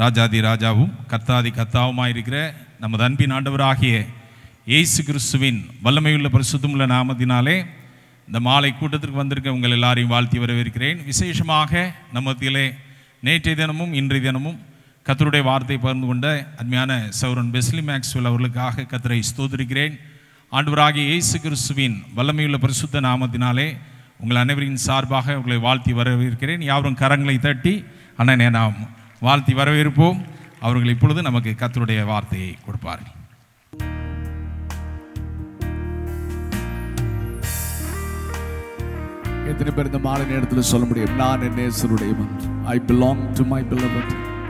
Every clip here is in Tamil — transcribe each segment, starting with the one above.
ராஜாதி ராஜாவும் கர்த்தாதி கர்த்தாவுமாய் இருக்கிற நமது அன்பின் ஆண்டவராகிய இயேசு கிறிஸ்துவின் வல்லமையுள்ள பரிசுத்தமுள்ள நாமத்தினாலே இந்த மாலை கூட்டத்திற்கு வந்திருக்க உங்கள் எல்லாரையும் வாழ்த்தி வரவேற்கிறேன் விசேஷமாக நம்மத்திலே நேற்றைய தினமும் இன்றைய தினமும் கத்தருடைய வார்த்தை பகிர்ந்து கொண்ட அருமையான சௌரன் பெஸ்லி மேக்ஸ்வெல் அவர்களுக்காக கத்தரை ஸ்தோத்திரிக்கிறேன் ஆண்டவராகிய இயேசு கிறிஸ்துவின் வல்லமையுள்ள பரிசுத்த நாமத்தினாலே உங்கள் அனைவரின் சார்பாக உங்களை வாழ்த்தி வரவேற்கிறேன் யாவரும் கரங்களை தட்டி அண்ணனே நாம் வாழ்த்தி வரவேற்போம் அவர்கள் இப்பொழுது நமக்கு கத்தருடைய வார்த்தையை கொடுப்பார்கள் எத்தனை பேர் இந்த மாலை நேரத்தில் சொல்ல முடியும் நான் என் நேசருடையவன் I belong to my beloved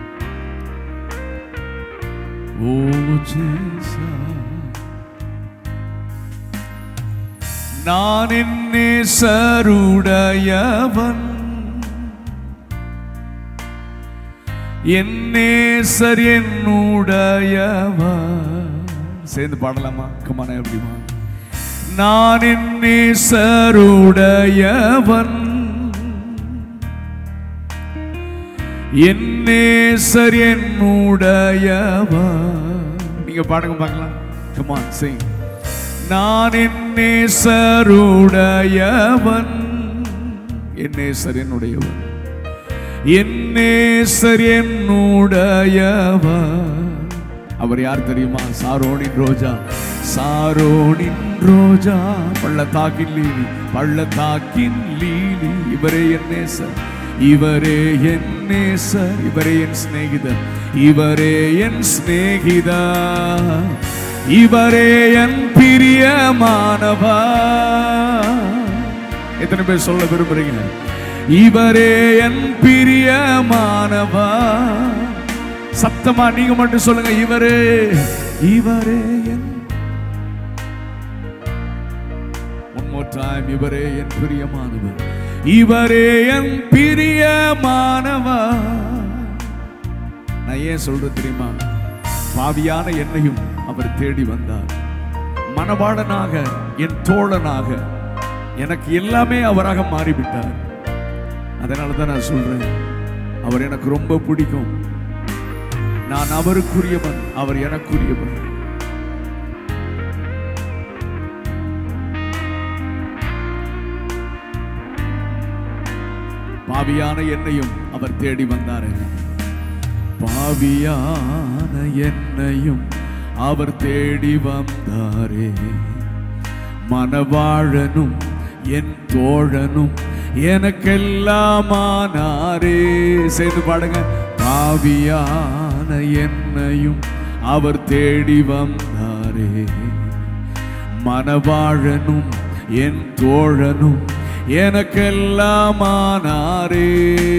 oh Jesus நான் என் நேசருடையவன் என் நேசர் என்னுடையவன் சேர்ந்து பாடலாமா கமான எப்படிமா நான் என் நேசருடையவன் என் நேசர் என்னுடையவன் நீங்க பாடுங்க பார்க்கலாம் கமான் சிங் நான் என் நேசருடையவன் என் நேசர் என்னுடையவன் என் நேசர் என்னுடையவன் அவர் யார் தெரியுமா சாரோனின் ரோஜா சாரோனின் ரோஜா பள்ளத்தாக்கின் லீலி பள்ளத்தாக்கின் லீலி இவரே என் நேசர் இவரே என் நேசர் இவரே என் சிநேகிதர் இவரே என் சிநேகிதர் இவரே என் பிரியமானவர் எத்தனை பேர் சொல்ல விரும்புறீங்க இவரே என் பிரியமானவா சத்தமா நீங்க மட்டும் சொல்லுங்க இவரே இவரே என் ஒன் மோர் டைம் இவரே என் பிரியமானவர் இவரே என் பிரியமானவா நான் ஏன் சொல்றது தெரியுமா பாவியான என்னையும் அவர் தேடி வந்தார் மனவாளனாக என் தோழனாக எனக்கு எல்லாமே அவராக மாறிவிட்டார் அதனால தான் நான் சொல்றேன் அவர் எனக்கு ரொம்ப பிடிக்கும் நான் அவருக்குரியவன் அவர் எனக்குரியவன் பாவியான என்னையும் அவர் தேடி வந்தார் பாவியான என்னையும் அவர் தேடி வந்தாரே மனவாழனும் என் தோழனும் எனக்கெல்லாமானாரே சேர்ந்து பாடுங்க பாவியான என்னையும் அவர் தேடி வந்தாரே மனவாழனும் என் தோழனும் எனக்கெல்லாமானாரே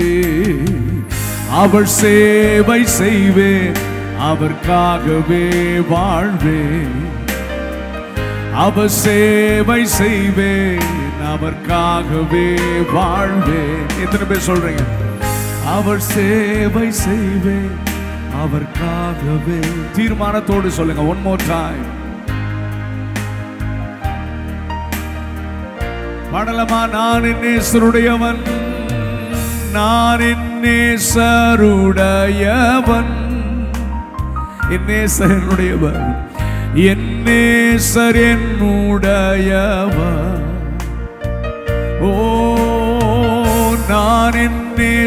அவள் சேவை செய்வேன் அவர்க்காகவே வாழ்வேன் அவர் சேவை செய்வேன் அவர்க்காகவே வாழ்வேன் எத்தனை பேர் சொல்றீங்க அவர் சேவை செய்வேன் அவர்க்காகவே தீர்மானத்தோடு சொல்லுங்க ஒன் மோர் டைம் பாடலமா நான் என் நேசருடையவன் நான் என் நேசருடையவன் என் நேசருடையவன் என் நேசர் என்னுடையவன் ஓ நான் என்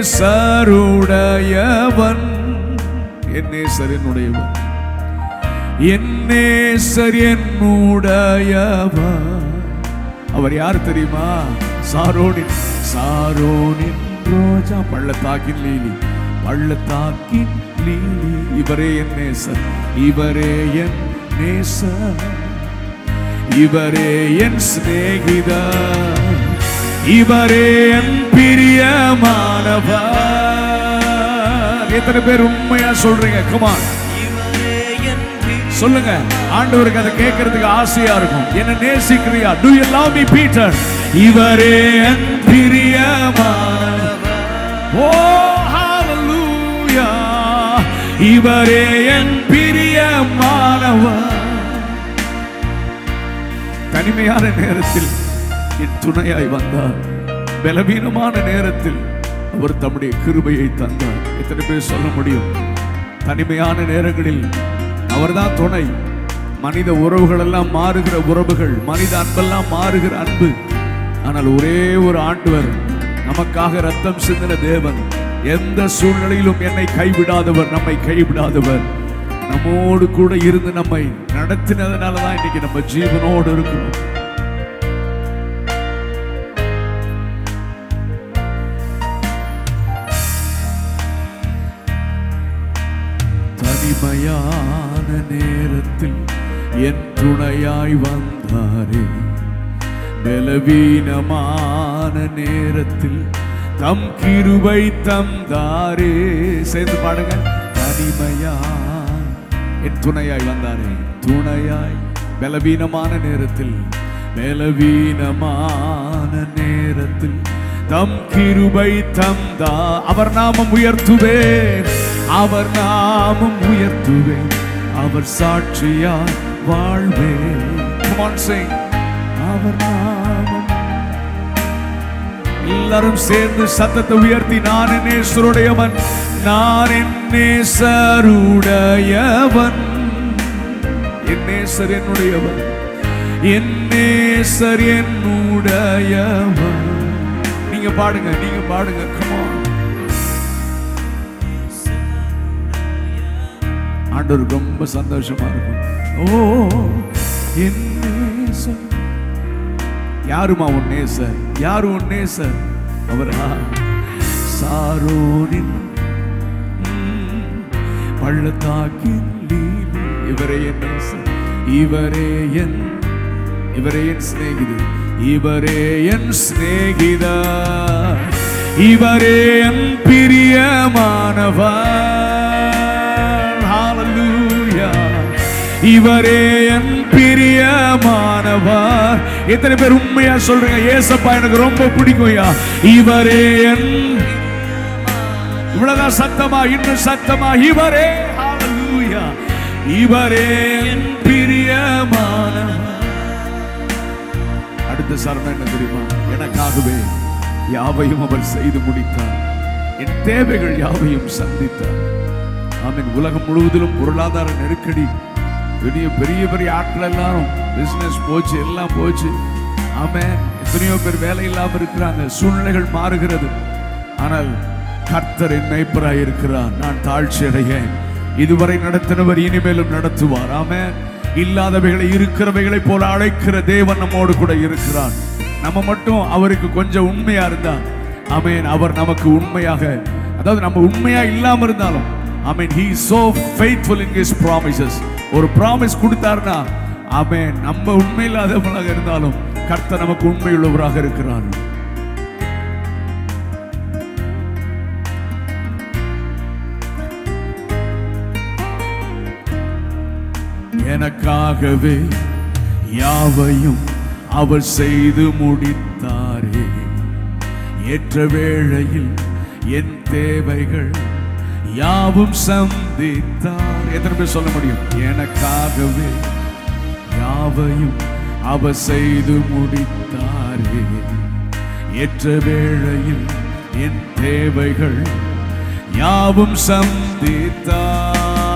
நேசருடையவன் என் நேசர் என்னுடையவன் என் நேசர் என்னுடையவன் அவர் யார் தெரியுமா சாரோனின் சாரோனின் ரோஜா பள்ளத்தாக்கின் லீலி பள்ளத்தாக்கின் லீலி இவரே என் நேசர் இவரே என் நேசர் இவரே என் சிநேகிதர் இவரே என் பிரியமானவர் எத்தனை பேர் உண்மையா சொல்றீங்க குமார் சொல்லுங்க ஆண்டவருக்கு அதை கேட்கறதுக்கு ஆசையா இருக்கும் என்ன நேசிக்கிறியா do you love me Peter இவரே என் பிரியமானவர் ஓ ஹalleluya இவரே என் பிரியமானவர் தனிமையான நேரத்தில் என் துணையாய் வந்தார் பலவீனமான நேரத்தில் அவர் தம்முடைய கிருபையை தந்தார் எத்தனை பேர் சொல்ல முடியும் தனிமையான நேரங்களில் அவர்தான் துணை மனித உறவுகள் எல்லாம் மாறுகிற உறவுகள் மனித அன்பெல்லாம் மாறுகிற அன்பு ஆனால் ஒரே ஒரு ஆண்டவர் நமக்காக ரத்தம் சிந்தின தேவன் எந்த சூழ்நிலையிலும் என்னை கைவிடாதவர் நம்மை கைவிடாதவர் நம்மோடு கூட இருந்து நம்மை நடத்தினதுனால தான் இன்னைக்கு நம்ம ஜீவனோடு இருக்கிறோம் தனிமையான நேரத்தில் என் துணையாய் வந்தாரே பலவீனமான நேரத்தில் தம் கிருபை தந்தாரே சேர்ந்து பாடுங்க தனிமையா என் துணையாய் வந்தாரே துணையாய் பலவீனமான நேரத்தில் பலவீனமான நேரத்தில் தம் கிருபை தந்தா அவர் நாமம் உயர்த்துவேன் அவர் நாமம் உயர்த்துவேன் அவர் சாட்சியாய் வாழ்வேன் Come on, sing. அவர் நாமம் எல்லாரும் சேர்ந்து சத்தத்தை உயர்த்தி நான் என் நேசருடையவன் நான் என் நேசருடையவன் என் நேசர் என்னுடையவன் என் நேசர் என்னுடையவன் நீங்க பாடுங்க நீங்க பாடுங்க கமா ஆண்டவர் ரொம்ப சந்தோஷமா இருக்கும் ஓ என் நேசர் யாருமா உன் நேசர் யாரு உன் நேசர் அவரா சாரோனின் ம், பள்ளத்தாக்கின் லீலி இவரே என் நேசர் இவரே என் இவரே என் சிநேகிதர் இவரே என் சிநேகிதர் இவரே என் பிரியமானவர் Hallelujah. இவரே என் பிரியமானவர் எத்தனை பேர் உண்மையா சொல்றீங்க ஏசப்பா எனக்கு ரொம்ப பிடிக்கும்யா இவரே என் இவ்வளவுதான் சத்தமா இன்னும் சத்தமா இவரே Hallelujah. இவரே என் பிரியமானவர் அடுத்த சரணம் என்ன தெரியுமா எனக்காகவே யாவையும் அவர் செய்து முடித்தார் என் தேவைகள் யாவையும் சந்தித்தார் ஆமென் உலகம் முழுவதிலும் பொருளாதார நெருக்கடி பெரிய பெரிய பெரிய ஆட்கள் எல்லாரும் பிசினஸ் போச்சு எல்லாம் போச்சு ஆமென் எத்தனையோ பேர் வேலை இல்லாம இருக்கிறாங்க சூழ்நிலைகள் மாறுகிறது ஆனால் கர்த்தர் என் மேய்ப்பராய் இருக்கிறார் நான் தாழ்ச்சி அடையேன் இதுவரை நடத்தினவர் இனிமேலும் நடத்துவார் ஆமென் இல்லாதவைகளை இருக்கிறவைகளை போல அழைக்கிற தேவன் நம்மோடு கூட இருக்கிறார் நம்ம மட்டும் அவருக்கு கொஞ்சம் உண்மையா இருந்தா ஆமென் அவர் நமக்கு உண்மையாக அதாவது நம்ம உண்மையா இல்லாம இருந்தாலும் amen he is so faithful in his promises ஒரு ப்ராமிஸ் கொடுத்தாருன்னா ஆமென் நம்ம உண்மையில்லாதவங்களாக இருந்தாலும் கர்த்தர் நமக்கு உண்மையுள்ளவராக இருக்கிறார் எனக்காகவே யாவையும் அவர் செய்து முடித்தாரே ஏற்ற வேளையில் என் தேவைகள் யாவும் சந்தித்தார் எத்தனை பேர் சொல்ல முடியும் எனக்காகவே யாவையும் அவர் செய்து முடித்தாரே ஏற்ற வேளையில் என் தேவைகள் யாவும் சந்தித்தார்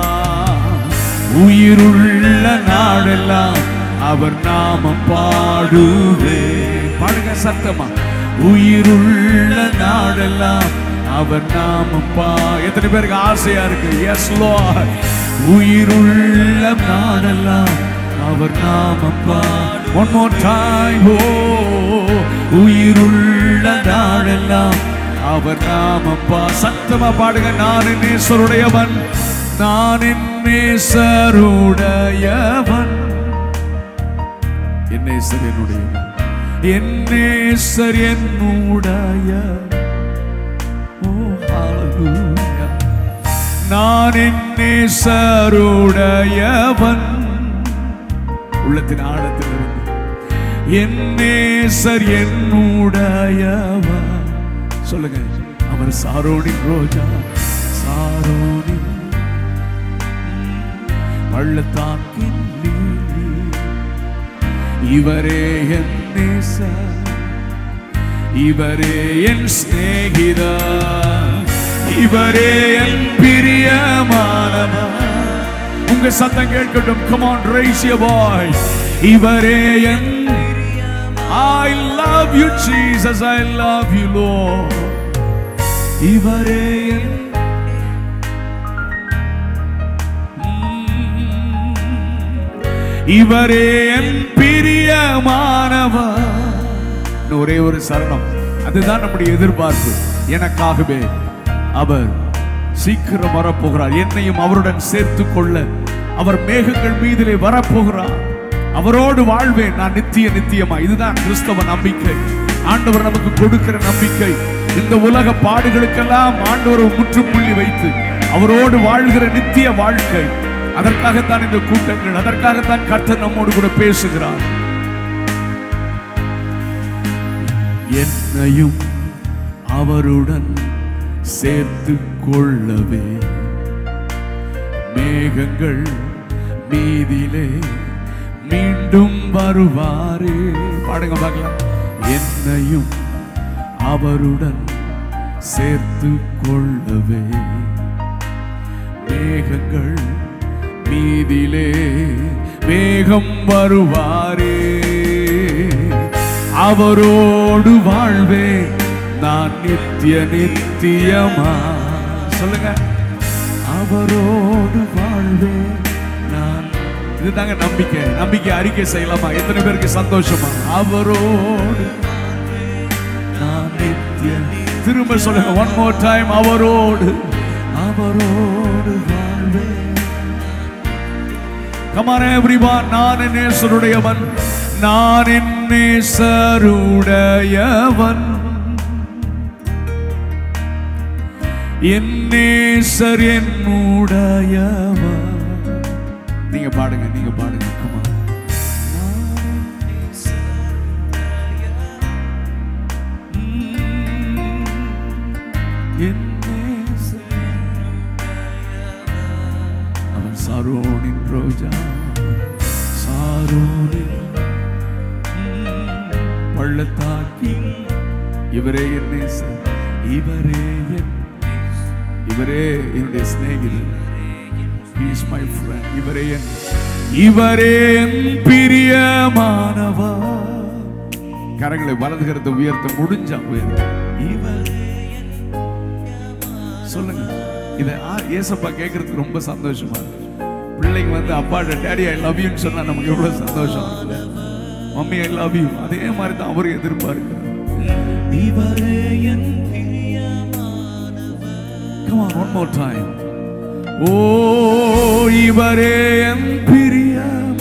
உயிருள்ள நாடெல்லாம் அவர் நாமம் பாடுவே பாடுங்க சத்தமா உயிருள்ள நாடெல்லாம் அவர் நாமம் பா எத்தனை பேருக்கு ஆசையா இருக்கு எஸ் லார்ட் உயிருள்ள நாடெல்லாம் அவர் நாமம் பா ஒன் மோர் டைம் ஓ உயிருள்ள நாடெல்லாம் அவர் நாமம் பா சத்தமா பாடுங்க நான் என் நேசருடையவன் நான் என் நேசருடையவன் என் நேசர் என்னுடையவன் என் நேசர் என்னுடைய ஓ ஹalleluya நான் என் நேசருடையவன் உள்ளத்தின் ஆழத்திலிருந்து என் நேசர் என்னுடையவன் சொல்லுங்க அவர் சாரோனின் ரோஜா சாரோனின் பள்ளத்தாக்கின் லீலி இவரே என் நேசர் இவரே என் சிநேகிதர் இவரே என் பிரியமானவர் உங்க சத்தம் கேட்கட்டும் come on raise your voice இவரே என் I love you Jesus I love you Lord இவரே என் இவரே என் பிரியமானவர் இன்னும் ஒரே ஒரு சரணம் அதுதான் நம்முடைய எதிர்பார்ப்பு எனக்காகவே அவர் சீக்கிரம் வரப்போகிறார் என்னையும் அவருடன் சேர்த்து கொள்ள அவர் மேகங்கள் மீதிலே வரப்போகிறார் அவரோடு வாழ்வேன் நான் நித்திய நித்தியமா இதுதான் கிறிஸ்தவ நம்பிக்கை ஆண்டவர் நமக்கு கொடுக்கிற நம்பிக்கை இந்த உலக பாடுகளுக்கெல்லாம் ஆண்டவர் ஒரு முற்றுப்புள்ளி வைத்து அவரோடு வாழ்கிற நித்திய வாழ்க்கை அதற்காகத்தான் இந்த கூட்டங்கள் அதற்காகத்தான் கர்த்தர் நம்மோடு கூட பேசுகிறார் என்னையும் அவருடன் சேர்த்து கொள்ளவே மேகங்கள் மீதிலே மீண்டும் வருவாரே பாடுங்க பார்க்கலாம் என்னையும் அவருடன் சேர்த்து கொள்ளவே மேகங்கள் மீதிலே மேகம் வருவாரே அவரோடு வாழ்வே நான் நித்திய நித்தியமா சொல்லுங்க அவரோடு வாழ்வே நான் இதுதாங்க நம்பிக்கை நம்பிக்கை அறிக்கை செய்யலாமா எத்தனை பேருக்கு சந்தோஷமா அவரோடு நான் நித்திய திரும்ப சொல்லுங்க ஒன் மோர் டைம் அவரோடு அவரோடு வாழ்வே கமான எவ்ரிவான் நான் என் நேசருடையவன் நான் என் நேசருடையவன் என் நேசர் என்னுடையவன் நீங்க பாடுங்க நீங்க பாடுங்க கமா என் நேசர் அவன் சாரோனின் ரோஜா சாரோனின் பள்ளத்தாக்கி இவரே என் நேசன் இவரே என் இவரே என்னுடைய சிநேகிதர் He is my friend. இவரே என் இவரே என் பிரியமானவர் கரங்களை வலது கரத்தை உயர்த்த முடிஞ்சா உயர்த்த இவரே சொல்லுங்க இத ஆ- ஏசப்பா கேட்கறதுக்கு ரொம்ப சந்தோஷமா இருக்கு பிள்ளைங்க வந்து அப்பாட்ட டேடி ஐ லவ் யூன்னு சொன்னா நமக்கு எவ்வளவு சந்தோஷம் இருக்குல்ல மம்மி ஐ லவ் யூ அதே மாதிரி தான் அவரும் எதிர்பார்க்கிறார் இவரே என் Come on, one more time. ஓ இவரே என் பிரியம்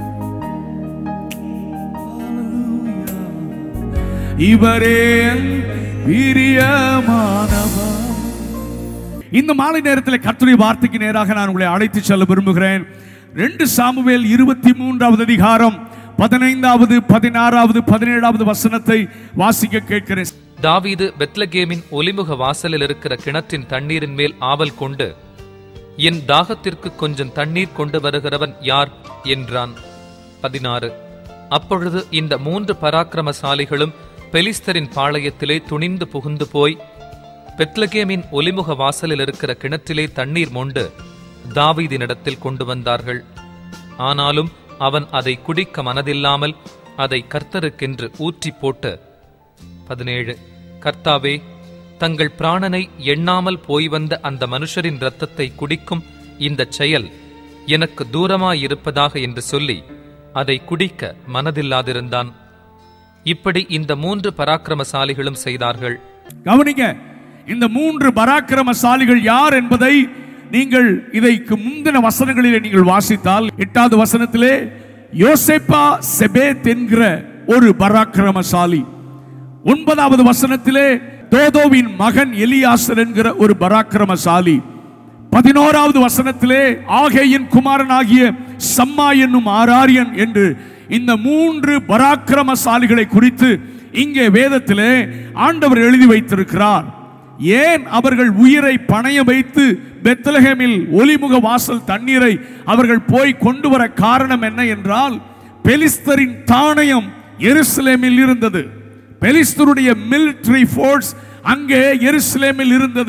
இவரே என் பிரியமானவர் இந்த மாலை நேரத்தில் கர்த்தருடைய வார்த்தைக்கு நேராக நான் உங்களை அழைத்து செல்ல விரும்புகிறேன் ரெண்டு சாமுவேல் இருபத்தி மூன்றாவது அதிகாரம் பதினைந்தாவது பதினாறாவது பதினேழாவது வசனத்தை வாசிக்க கேட்கிறேன் தாவீது பெத்லகேமின் ஒலிமுக வாசலில் இருக்கிற கிணற்றின் தண்ணீரின் மேல் ஆவல் கொண்டு என் தாகத்திற்கு கொஞ்சம் தண்ணீர் கொண்டு வருகிறவன் யார் என்றான் பதினாறு அப்பொழுது இந்த மூன்று பராக்கிரமசாலிகளும் பெலிஸ்தரின் பாளையத்திலே துணிந்து புகுந்து போய் பெத்லகேமின் ஒலிமுக வாசலில் இருக்கிற கிணற்றிலே தண்ணீர் மொண்டு தாவீதினிடத்தில் கொண்டு வந்தார்கள் ஆனாலும் அவன் அதை குடிக்க மனதில்லாமல் அதை கர்த்தருக்கென்று ஊற்றி போட்டு பதினேழு கர்த்தாவே தங்கள் பிராணனை எண்ணாமல் போய் வந்த அந்த மனுஷரின் இரத்தத்தை குடிக்கும் இந்தச் செயல் எனக்கு தூரமாயிருப்பதாக என்று சொல்லி அதை குடிக்க மனதில்லாதிருந்தான் இப்படி இந்த மூன்று பராக்கிரமசாலிகளும் செய்தார்கள் கவனிங்க இந்த மூன்று பராக்கிரமசாலிகள் யார் என்பதை நீங்கள் இதைக்கு முந்தின வசனங்களிலே நீங்கள் வாசித்தால் எட்டாவது வசனத்திலே யோசேப்பா செபேத் என்கிற ஒரு பராக்கிரமசாலி ஒன்பதாவது வசனத்திலே தோதோவின் மகன் எலியாசர் என்கிற ஒரு பராக்கிரமசாலி பதினோராவது வசனத்திலே ஆகேயின் குமாரனாகிய சம்மா என்னும் ஆராரியன் என்று இந்த மூன்று பராக்கிரமசாலிகளை குறித்து இங்கே வேதத்திலே ஆண்டவர் எழுதி வைத்திருக்கிறார் ஏன் அவர்கள் உயிரை பணைய வைத்து பெத்லஹேமில் ஒலிமுக வாசல் தண்ணீரை அவர்கள் போய் கொண்டு வர காரணம் என்ன என்றால் பெலிஸ்தரின் தானயம் எருசலேமில் இருந்தது பெலிஸ்தருடைய மிலிட்டரி ஃபோர்ஸ் அங்கே எருசலேமில் இருந்தது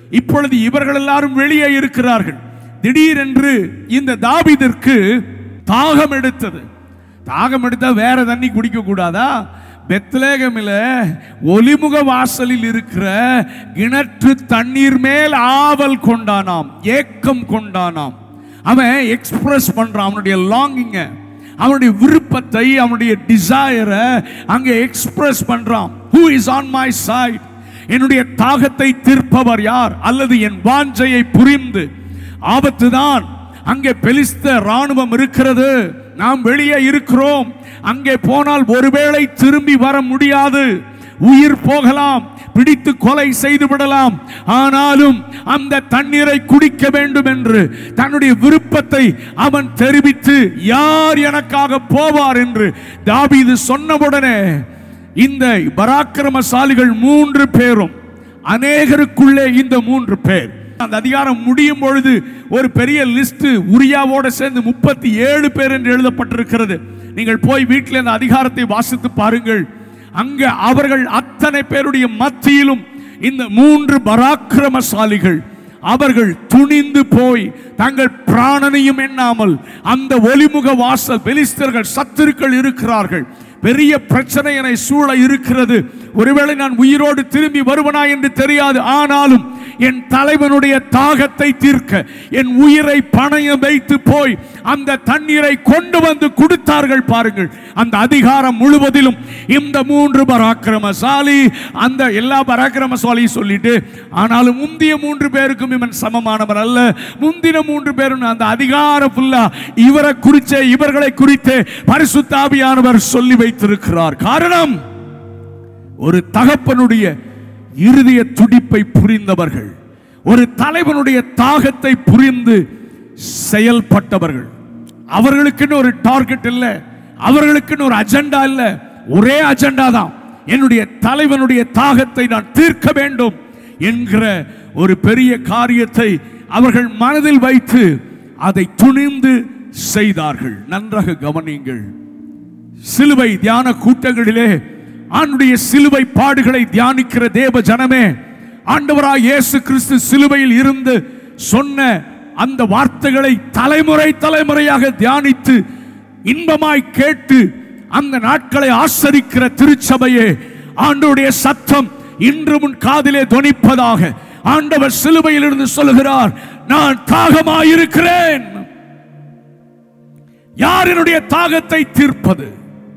இப்பொழுது இவர்கள் எல்லாரும் வெளியே இருக்கிறார்கள் திடீரென்று இந்த தாவீதிற்கு தாகம் எடுத்தது தாகம் எடுத்தா வேற தண்ணி குடிக்க கூடாதா பெத்லேகமில் ஒலிமுக வாசலில் இருக்கிற கிணற்று தண்ணீர் மேல் ஆவல் கொண்டானாம் ஏக்கம் கொண்டானாம் அவன் எக்ஸ்பிரஸ் பண்றான் அவனுடைய லாங்கிங்க அவனுடைய விருப்பத்தை அவனுடைய டிசையரை அங்கே எக்ஸ்பிரஸ் பண்றான் who is on my side என்னுடைய தாகத்தை தீர்ப்பவர் யார் அல்லது என் வாஞ்சையை புரிந்து ஆபத்துதான் அங்கே பெலிஸ்த ராணுவம் இருக்கிறது நாம் வெளியே இருக்கிறோம் அங்கே போனால் ஒருவேளை திரும்பி வர முடியாது உயிர் போகலாம் பிடித்து கொலை செய்து விடலாம் ஆனாலும் அந்த தண்ணீரை குடிக்க வேண்டும் என்று தன்னுடைய விருப்பத்தை அவன் தெரிவித்து யார் எனக்காக போவார் என்று தாபீது சொன்னவுடனே இந்த பராக்கிரமசாலிகள் மூன்று பேரும் அநேகருக்குள்ளே இந்த மூன்று பேர் அந்த அதிகாரம் முடியும் பொழுது ஒரு பெரிய லிஸ்ட் உரியாவோட சேர்ந்து முப்பத்தி ஏழு பேர் என்று எழுதப்பட்டிருக்கிறது நீங்கள் போய் வீட்டில் அந்த அதிகாரத்தை வாசித்து பாருங்கள் அங்க அவர்கள் அத்தனை பேருடைய மத்தியிலும் இந்த மூன்று பராக்கிரமசாலிகள் அவர்கள் துணிந்து போய் தங்கள் பிராணனையும் எண்ணாமல் அந்த ஒலிமுக வாசல் பெலிஸ்தர்கள் சத்துருக்கள் இருக்கிறார்கள் பெரிய பிரச்சனை என்னை சூழ இருக்கிறது ஒருவேளை நான் உயிரோடு திரும்பி வருவனா என்று தெரியாது ஆனாலும் என் தலைவனுடைய தாகத்தை தீர்க்க என் உயிரை பணையம் வைத்து போய் அந்த தண்ணீரை கொண்டு வந்து கொடுத்தார்கள் பாருங்கள் அந்த அதிகாரம் முழுவதிலும் இந்த மூன்று பராக்கிரமசாலி அந்த எல்லா பராக்கிரமசாலியும் சொல்லிட்டு ஆனாலும் முந்திய மூன்று பேருக்கும் இவன் சமமானவர் அல்ல முந்தின மூன்று பேரும் அந்த அதிகாரம் ஃபுல்லா இவரை குறிச்சே இவர்களை குறித்தே பரிசுத்தாபியானவர் சொல்லி வைத்திருக்கிறார் காரணம் ஒரு தகப்பனுடைய இருதய துடிப்பை புரிந்தவர்கள் ஒரு தலைவனுடைய தாகத்தை புரிந்து செயல்பட்டவர்கள் அவர்களுக்குன்னு ஒரு டார்கெட் இல்லை அவர்களுக்குன்னு ஒரு அஜெண்டா இல்லை ஒரே அஜெண்டா தான் என்னுடைய தலைவனுடைய தாகத்தை நான் தீர்க்க வேண்டும் என்கிற ஒரு பெரிய காரியத்தை அவர்கள் மனதில் வைத்து அதை துணிந்து செய்தார்கள் நன்றாக கவனியுங்கள் சிலுவை தியான கூட்டங்களிலே ஆண்டுடைய சிலுவை பாடுகளை தியானிக்கிற தேவ ஜனமே ஆண்டவராய் இயேசு கிறிஸ்து சிலுவையில் இருந்து சொன்ன அந்த வார்த்தைகளை தலைமுறை தலைமுறையாக தியானித்து இன்பமாய் கேட்டு அந்த நாட்களை ஆசரிக்கிற திருச்சபையே ஆண்டவருடைய சத்தம் இன்று முன் காதிலே தொனிப்பதாக ஆண்டவர் சிலுவையில் இருந்து சொல்லுகிறார் நான் தாகமாயிருக்கிறேன் யார் என்னுடைய தாகத்தை தீர்ப்பது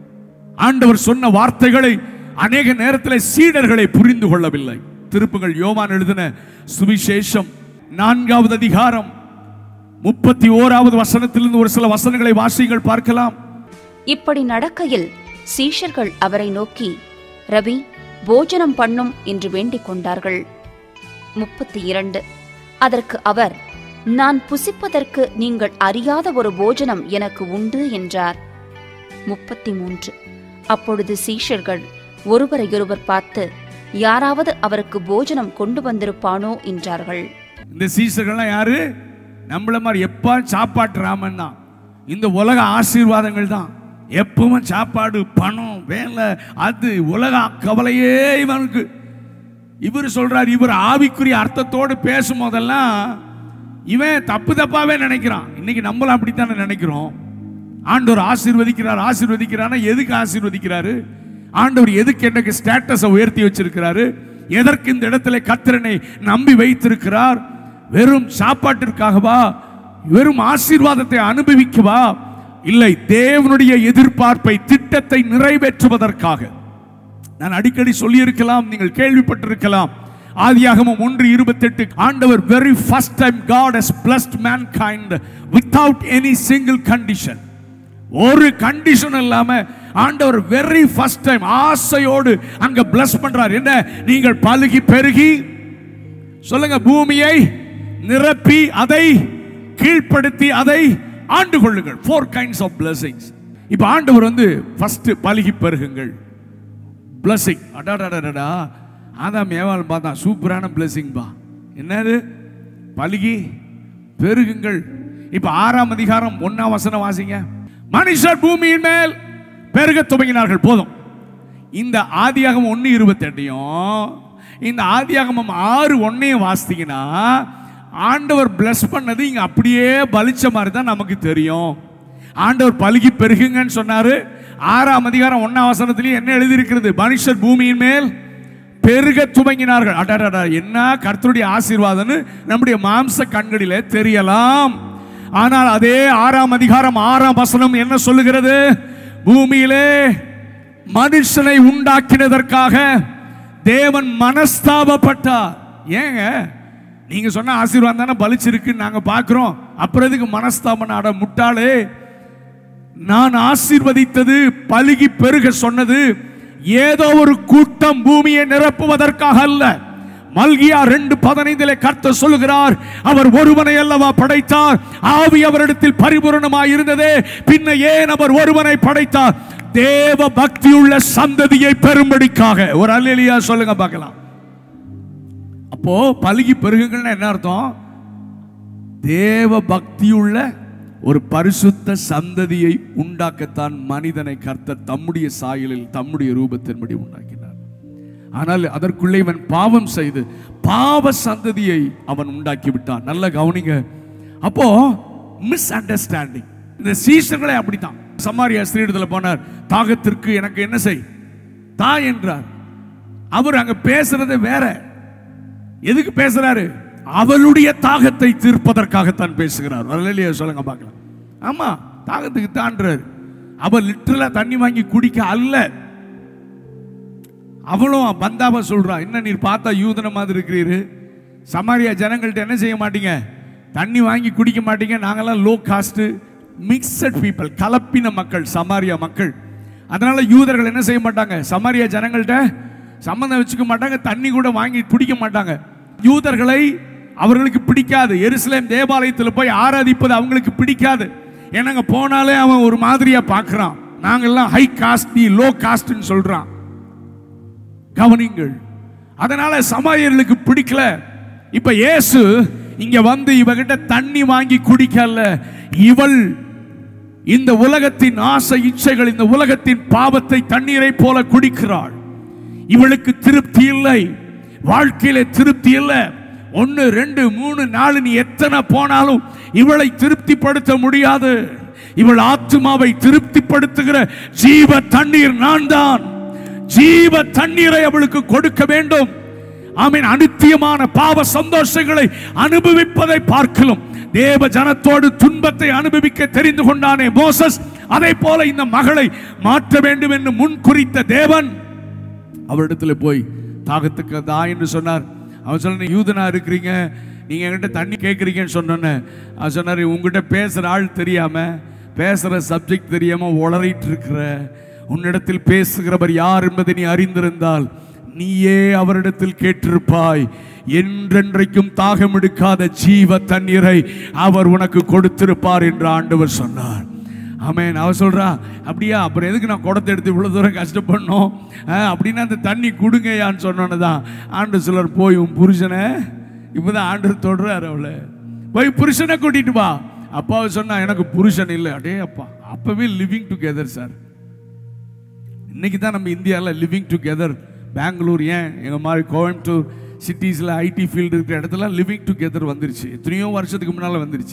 ஆண்டவர் சொன்ன வார்த்தைகளை அநேக நேரத்தில் சீடர்களை புரிந்து கொள்ளவில்லை திருப்புகள் யோவான் எழுதின சுவிசேஷம் நான்காவது அதிகாரம் முப்பத்தி ஓராவது வசனத்திலிருந்து ஒரு சில வசனங்களை வாசிங்கள் பார்க்கலாம் இப்படி நடக்கையில் சீஷர்கள் அவரை நோக்கி ரவி போஜனம் பண்ணும் என்று வேண்டிக் கொண்டார்கள் முப்பத்தி இரண்டு அதற்கு அவர் நான் புசிப்பதற்கு நீங்கள் அறியாத ஒரு போஜனம் எனக்கு உண்டு என்றார் முப்பத்தி மூன்று அப்பொழுது சீஷர்கள் ஒருவரையொருவர் பார்த்து யாராவது அவருக்கு போஜனம் கொண்டு வந்திருப்பானோ என்றார்கள் இந்த சீசர்கள்லாம் யாரு நம்மள மாதிரி எப்ப சாப்பாட்டு ராமன் தான் இந்த உலக ஆசீர்வாதங்கள் தான் எப்பவும் சாப்பாடு பணம் வேலை அது உலக கவலையே இவனுக்கு இவர் சொல்றார் இவர் ஆவிக்குரிய அர்த்தத்தோடு பேசும் போதெல்லாம் இவன் தப்பு தப்பாவே நினைக்கிறான் இன்னைக்கு நம்மளும் அப்படித்தானே நினைக்கிறோம் ஆண்டவர் ஆசீர்வதிக்கிறார் ஆசீர்வதிக்கிறானா எதுக்கு ஆசீர்வதிக்கிறாரு ஆண்டவர் எதுக்கு எனக்கு ஸ்டேட்டஸை உயர்த்தி வச்சிருக்கிறாரு எதற்கு இந்த இடத்துல கத்திரனை நம்பி வைத்திருக்கிறார் வெறும் சாப்பாட்டிற்காகவா வெறும் ஆசீர்வாதத்தை அனுபவிக்கவா இல்லை தேவனுடைய எதிர்பார்ப்பை திட்டத்தை நிறைவேற்றுவதற்காக நான் அடிக்கடி சொல்லியிருக்கலாம் நீங்கள் கேள்விப்பட்டிருக்கலாம் ஆதியாகமம் ஒன்று இருபத்தெட்டு ஆண்டவர் very first time God has blessed mankind without any single condition ஒரு கண்டிஷன் இல்லாம ஆண்டவர் வெரி ஃபர்ஸ்ட் டைம் ஆசையோடு அங்க bless பண்றார் என்ன நீங்கள் பலுகி பெருகி சொல்லுங்க பூமியை நிரப்பி அதை கீழ்ப்படுத்தி அதை ஆண்டு கொள்ளுங்கள் ஃபோர் கைண்ட்ஸ் ஆஃப் blessings இப்போ ஆண்டவர் வந்து ஃபர்ஸ்ட் பலுகி பெருகுங்கள் பிளஸிங் அடாடாடாடா ஆதாம் ஏவாள் பார்த்தா சூப்பரான பிளஸிங் பா என்னது பலுகி பெருகுங்கள் இப்ப ஆறாம் அதிகாரம் ஒன்னாம் வசனம் வாசிங்க மனுஷர் பூமியின் மேல் பெருக துவங்கினார்கள் போதும் இந்த ஆதியாகம் ஒன்று இருபத்தெட்டையும் இந்த ஆதியாகமம் ஆறு ஒன்னையும் வாசித்தீங்கன்னா ஆண்டவர் bless பண்ணது இங்க அப்படியே பலிச்ச மாதிரி தான் நமக்கு தெரியும் ஆண்டவர் பலுகி பெருகுங்கன்னு சொன்னாரு ஆறாம் அதிகாரம் ஒன்னாம் வசனத்திலேயே என்ன எழுதியிருக்கிறது மனுஷர் பூமியின் மேல் பெருக துவங்கினார்கள் அடடடா என்ன கர்த்தருடைய ஆசீர்வாதம்னு நம்முடைய மாம்ச கண்களிலே தெரியலாம் ஆனால் அதே ஆறாம் அதிகாரம் ஆறாம் வசனம் என்ன சொல்லுகிறது பூமியிலே மனுஷனை உண்டாக்கினதற்காக தேவன் மனஸ்தாபப்பட்டார் ஏங்க நீங்க சொன்ன ஆசீர்வாதம் தானே பலிச்சிருக்குன்னு நாங்க பார்க்கிறோம் அப்புறம் எதுக்கு மனஸ்தாபம் அட முட்டாளே நான் ஆசீர்வதித்தது பலுகி பெருக சொன்னது ஏதோ ஒரு கூட்டம் பூமியை நிரப்புவதற்காக அல்ல மல்கியா ரெண்டு பதினைந்திலே கர்த்தர் சொல்லுகிறார் அவர் ஒருவனை அல்லவா படைத்தார் ஆவி அவரிடத்தில் பரிபூரணமாய் இருந்ததே பின்ன ஏன் அவர் ஒருவனை படைத்தார் தேவ பக்தியுள்ள சந்ததியை பெரும்படிக்காக ஒரு அல்லேலியா சொல்லுங்க பார்க்கலாம் அப்போ பலுகி பெருகுங்கள்னா என்ன அர்த்தம் தேவ பக்தியுள்ள ஒரு பரிசுத்த சந்ததியை உண்டாக்கத்தான் மனிதனை கர்த்தர் தம்முடைய சாயலில் தம்முடைய ரூபத்தின்படி உண்டாக்கினார் ஆனால் அதற்குள்ளே இவன் பாவம் செய்து பாவ சந்ததியை அவன் உண்டாக்கி விட்டான் நல்ல கவனிங்க அப்போ மிஸ் அண்டர்ஸ்டாண்டிங் இந்த சீசர்களே அப்படித்தான் சமாரியா ஸ்ரீடத்துல போனார் தாகத்திற்கு எனக்கு என்ன செய் தா என்றார் அவர் அங்க பேசுறது வேற எதுக்கு பேசுறாரு அவளுடைய தாகத்தை தீர்ப்பதற்காகத்தான் பேசுகிறார் வரலையே சொல்லுங்க பார்க்கலாம் ஆமா தாகத்துக்கு தான்றாரு அவ லிட்டரலா தண்ணி வாங்கி குடிக்க அல்ல அவளும் பந்தாவ சொல்றா என்ன நீர் பார்த்தா யூதன மாதிரி இருக்கிறீரு சமாரியா ஜனங்கள்ட்ட என்ன செய்ய மாட்டீங்க தண்ணி வாங்கி குடிக்க மாட்டீங்க நாங்கெல்லாம் லோ காஸ்ட் மிக்சட் பீப்பிள் கலப்பின மக்கள் சமாரியா மக்கள் அதனால யூதர்கள் என்ன செய்ய மாட்டாங்க சமாரியா ஜனங்கள்ட்ட சம்மந்தம் வச்சுக்க மாட்டாங்க தண்ணி கூட வாங்கி குடிக்க மாட்டாங்க யூதர்களை அவர்களுக்கு பிடிக்காது எருசலேம் தேவாலயத்தில் போய் ஆராதிப்பது அவங்களுக்கு பிடிக்காது ஏன்னா அங்க போனாலே அவன் ஒரு மாதிரியா பார்க்கறான் நாங்கெல்லாம் ஹை காஸ்ட் நீ லோ காஸ்ட்னு சொல்றான் கவனிங்கள் அதனால சமாரியர்களுக்கு பிடிக்கல இப்ப இயேசு இங்க வந்து இவகிட்ட தண்ணி வாங்கி குடிக்கல இவள் இந்த உலகத்தின் ஆசை இச்சைகள் இந்த உலகத்தின் பாவத்தை தண்ணீரை போல குடிக்கிறாள் இவளுக்கு திருப்தி இல்லை வாழ்க்கையில திருப்தி இல்லை ஒன்னு ரெண்டு மூணு நாலு நீ எத்தனை போனாலும் இவளை திருப்திப்படுத்த முடியாது இவள் ஆத்மாவை திருப்திப்படுத்துகிற ஜீவ தண்ணீர் நான் தான் ஜீவ தண்ணீரை அவளுக்கு கொடுக்க வேண்டும் ஆமீன் அனித்தியமான பாவ சந்தோஷங்களை அனுபவிப்பதை பார்க்கலாம் தேவ ஜனத்தோடு துன்பத்தை அனுபவிக்க தெரிந்து கொண்டானே மோசஸ் அதை போல இந்த மகளை மாற்ற வேண்டும் என்று முன் குறித்த தேவன் அவரிடத்துல போய் தாகத்துக்கு தா என்று சொன்னார் அவன் சொன்ன யூதனா இருக்கிறீங்க நீங்க என்கிட்ட தண்ணி கேட்குறீங்கன்னு சொன்னோன்னே அவன் சொன்னார் உங்ககிட்ட பேசுற ஆள் தெரியாம பேசுற சப்ஜெக்ட் தெரியாம உளறிட்டு இருக்கிற உன்னிடத்தில் பேசுகிறவர் யார் என்பதை நீ அறிந்திருந்தால் நீயே அவரிடத்தில் கேட்டிருப்பாய் என்றென்றைக்கும் தாகம் எடுக்காத ஜீவ தண்ணீரை அவர் உனக்கு கொடுத்திருப்பார் என்று ஆண்டவர் சொன்னார் ஆமென் அவ சொல்றா அப்படியா அப்புறம் எதுக்கு நான் குடத்தை எடுத்து இவ்வளவு தூரம் கஷ்டப்படணும் அஹ், அப்படின்னா அந்த தண்ணி கொடுங்கயான்னு சொன்னோன்னு தான் ஆண்டு சிலர் போய் உன் புருஷனை இப்பதான் ஆண்டு தொடுறாரு அவளை போய் புருஷனை கூட்டிட்டு வா அப்பாவை சொன்னா எனக்கு புருஷன் இல்லை அடே அப்பா அப்பவே லிவிங் டுகெதர் சார் இன்னைக்கு தான் நம்ம இந்தியாவில் லிவிங் டுகெதர் பெங்களூர் ஏன் எங்கள் மாதிரி கோயம்புத்தூர் சிட்டிஸில் ஐடி ஃபீல்டு இருக்கிற இடத்துல லிவிங் டுகெதர் வந்துருச்சு எத்தனையோ வருஷத்துக்கு முன்னால் வந்துருச்சு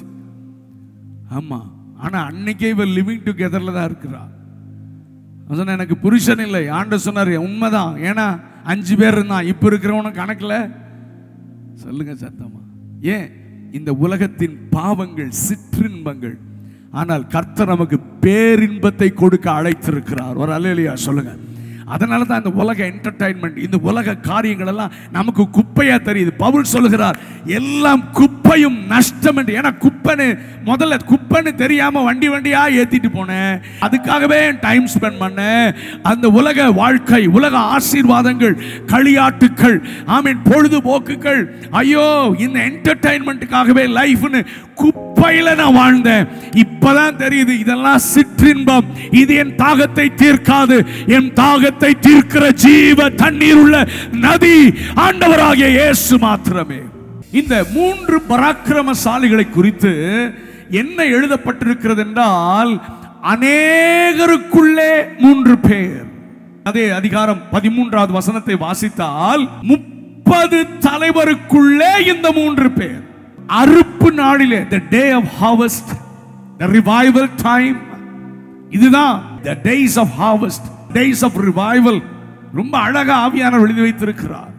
ஆமாம் ஆனால் அன்னைக்கே இவர் லிவிங் டுகெதரில் தான் இருக்கிறா அவன் சொன்னா, எனக்கு புருஷன் இல்லை ஆண்ட சொன்னார் உண்மைதான் ஏன்னா அஞ்சு பேர் இருந்தான் இப்போ இருக்கிறவனும் கணக்கில் சொல்லுங்க சத்தமா ஏன் இந்த உலகத்தின் பாவங்கள் சிற்றின்பங்கள் ஆனால் கர்த்தர் நமக்கு பேரின்பத்தை கொடுக்க அழைத்திருக்கிறார் ஒரு அலையிலையா சொல்லுங்க அதனால தான் இந்த உலக என்டர்டைன்மெண்ட் இந்த உலக காரியங்கள் எல்லாம் நமக்கு குப்பையா தெரியுது பவுல் சொல்லுகிறார் எல்லாம் குப்பையும் நஷ்டம் என்று ஏன்னா குப்பைன்னு முதல்ல குப்பைன்னு தெரியாம வண்டி வண்டியா ஏத்திட்டு போனேன் அதுக்காகவே டைம் ஸ்பெண்ட் பண்ணேன் அந்த உலக வாழ்க்கை உலக ஆசீர்வாதங்கள் களியாட்டுக்கள் ஆமீன் பொழுதுபோக்குகள் ஐயோ இந்த என்டர்டைன்மெண்ட்டுக்காகவே லைஃப்னு குப்பையில நான் வாழ்ந்தேன் இப்பதான் தெரியுது இதெல்லாம் சிற்றின்பம் இது என் தாகத்தை தீர்க்காது என் தாகத்தை தீர்க்கிற ஜீவ தண்ணீர் உள்ள நதி ஆண்டவராகிய இயேசு மாத்திரமே இந்த மூன்று பராக்கிரமசாலிகளை குறித்து என்ன எழுதப்பட்டிருக்கிறது என்றால் அநேகருக்குள்ளே மூன்று பேர் அதே அதிகாரம் பதிமூன்றாவது வசனத்தை வாசித்தால் முப்பது தலைவருக்குள்ளே இந்த மூன்று பேர் அறுப்பு நாளிலே the day of harvest the revival time இதுதான் the days of harvest days of revival ரொம்ப அழகா ஆவியானவர் எழுதி வைத்திருக்கிறார்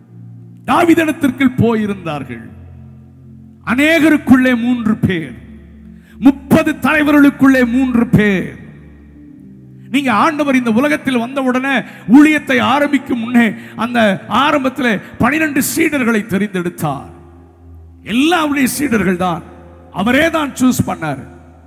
தாவிதனத்திற்குள் போயிருந்தார்கள் அநேகருக்குள்ளே மூன்று பேர் முப்பது தலைவர்களுக்குள்ளே மூன்று பேர் நீங்க ஆண்டவர் இந்த உலகத்தில் வந்த உடனே ஊழியத்தை ஆரம்பிக்கும் முன்னே அந்த ஆரம்பத்தில் பனிரெண்டு சீடர்களை தெரிந்தெடுத்தார் எல்லா அவருடைய சீடர்கள் தான் அவரே தான் சூஸ் பண்ணார்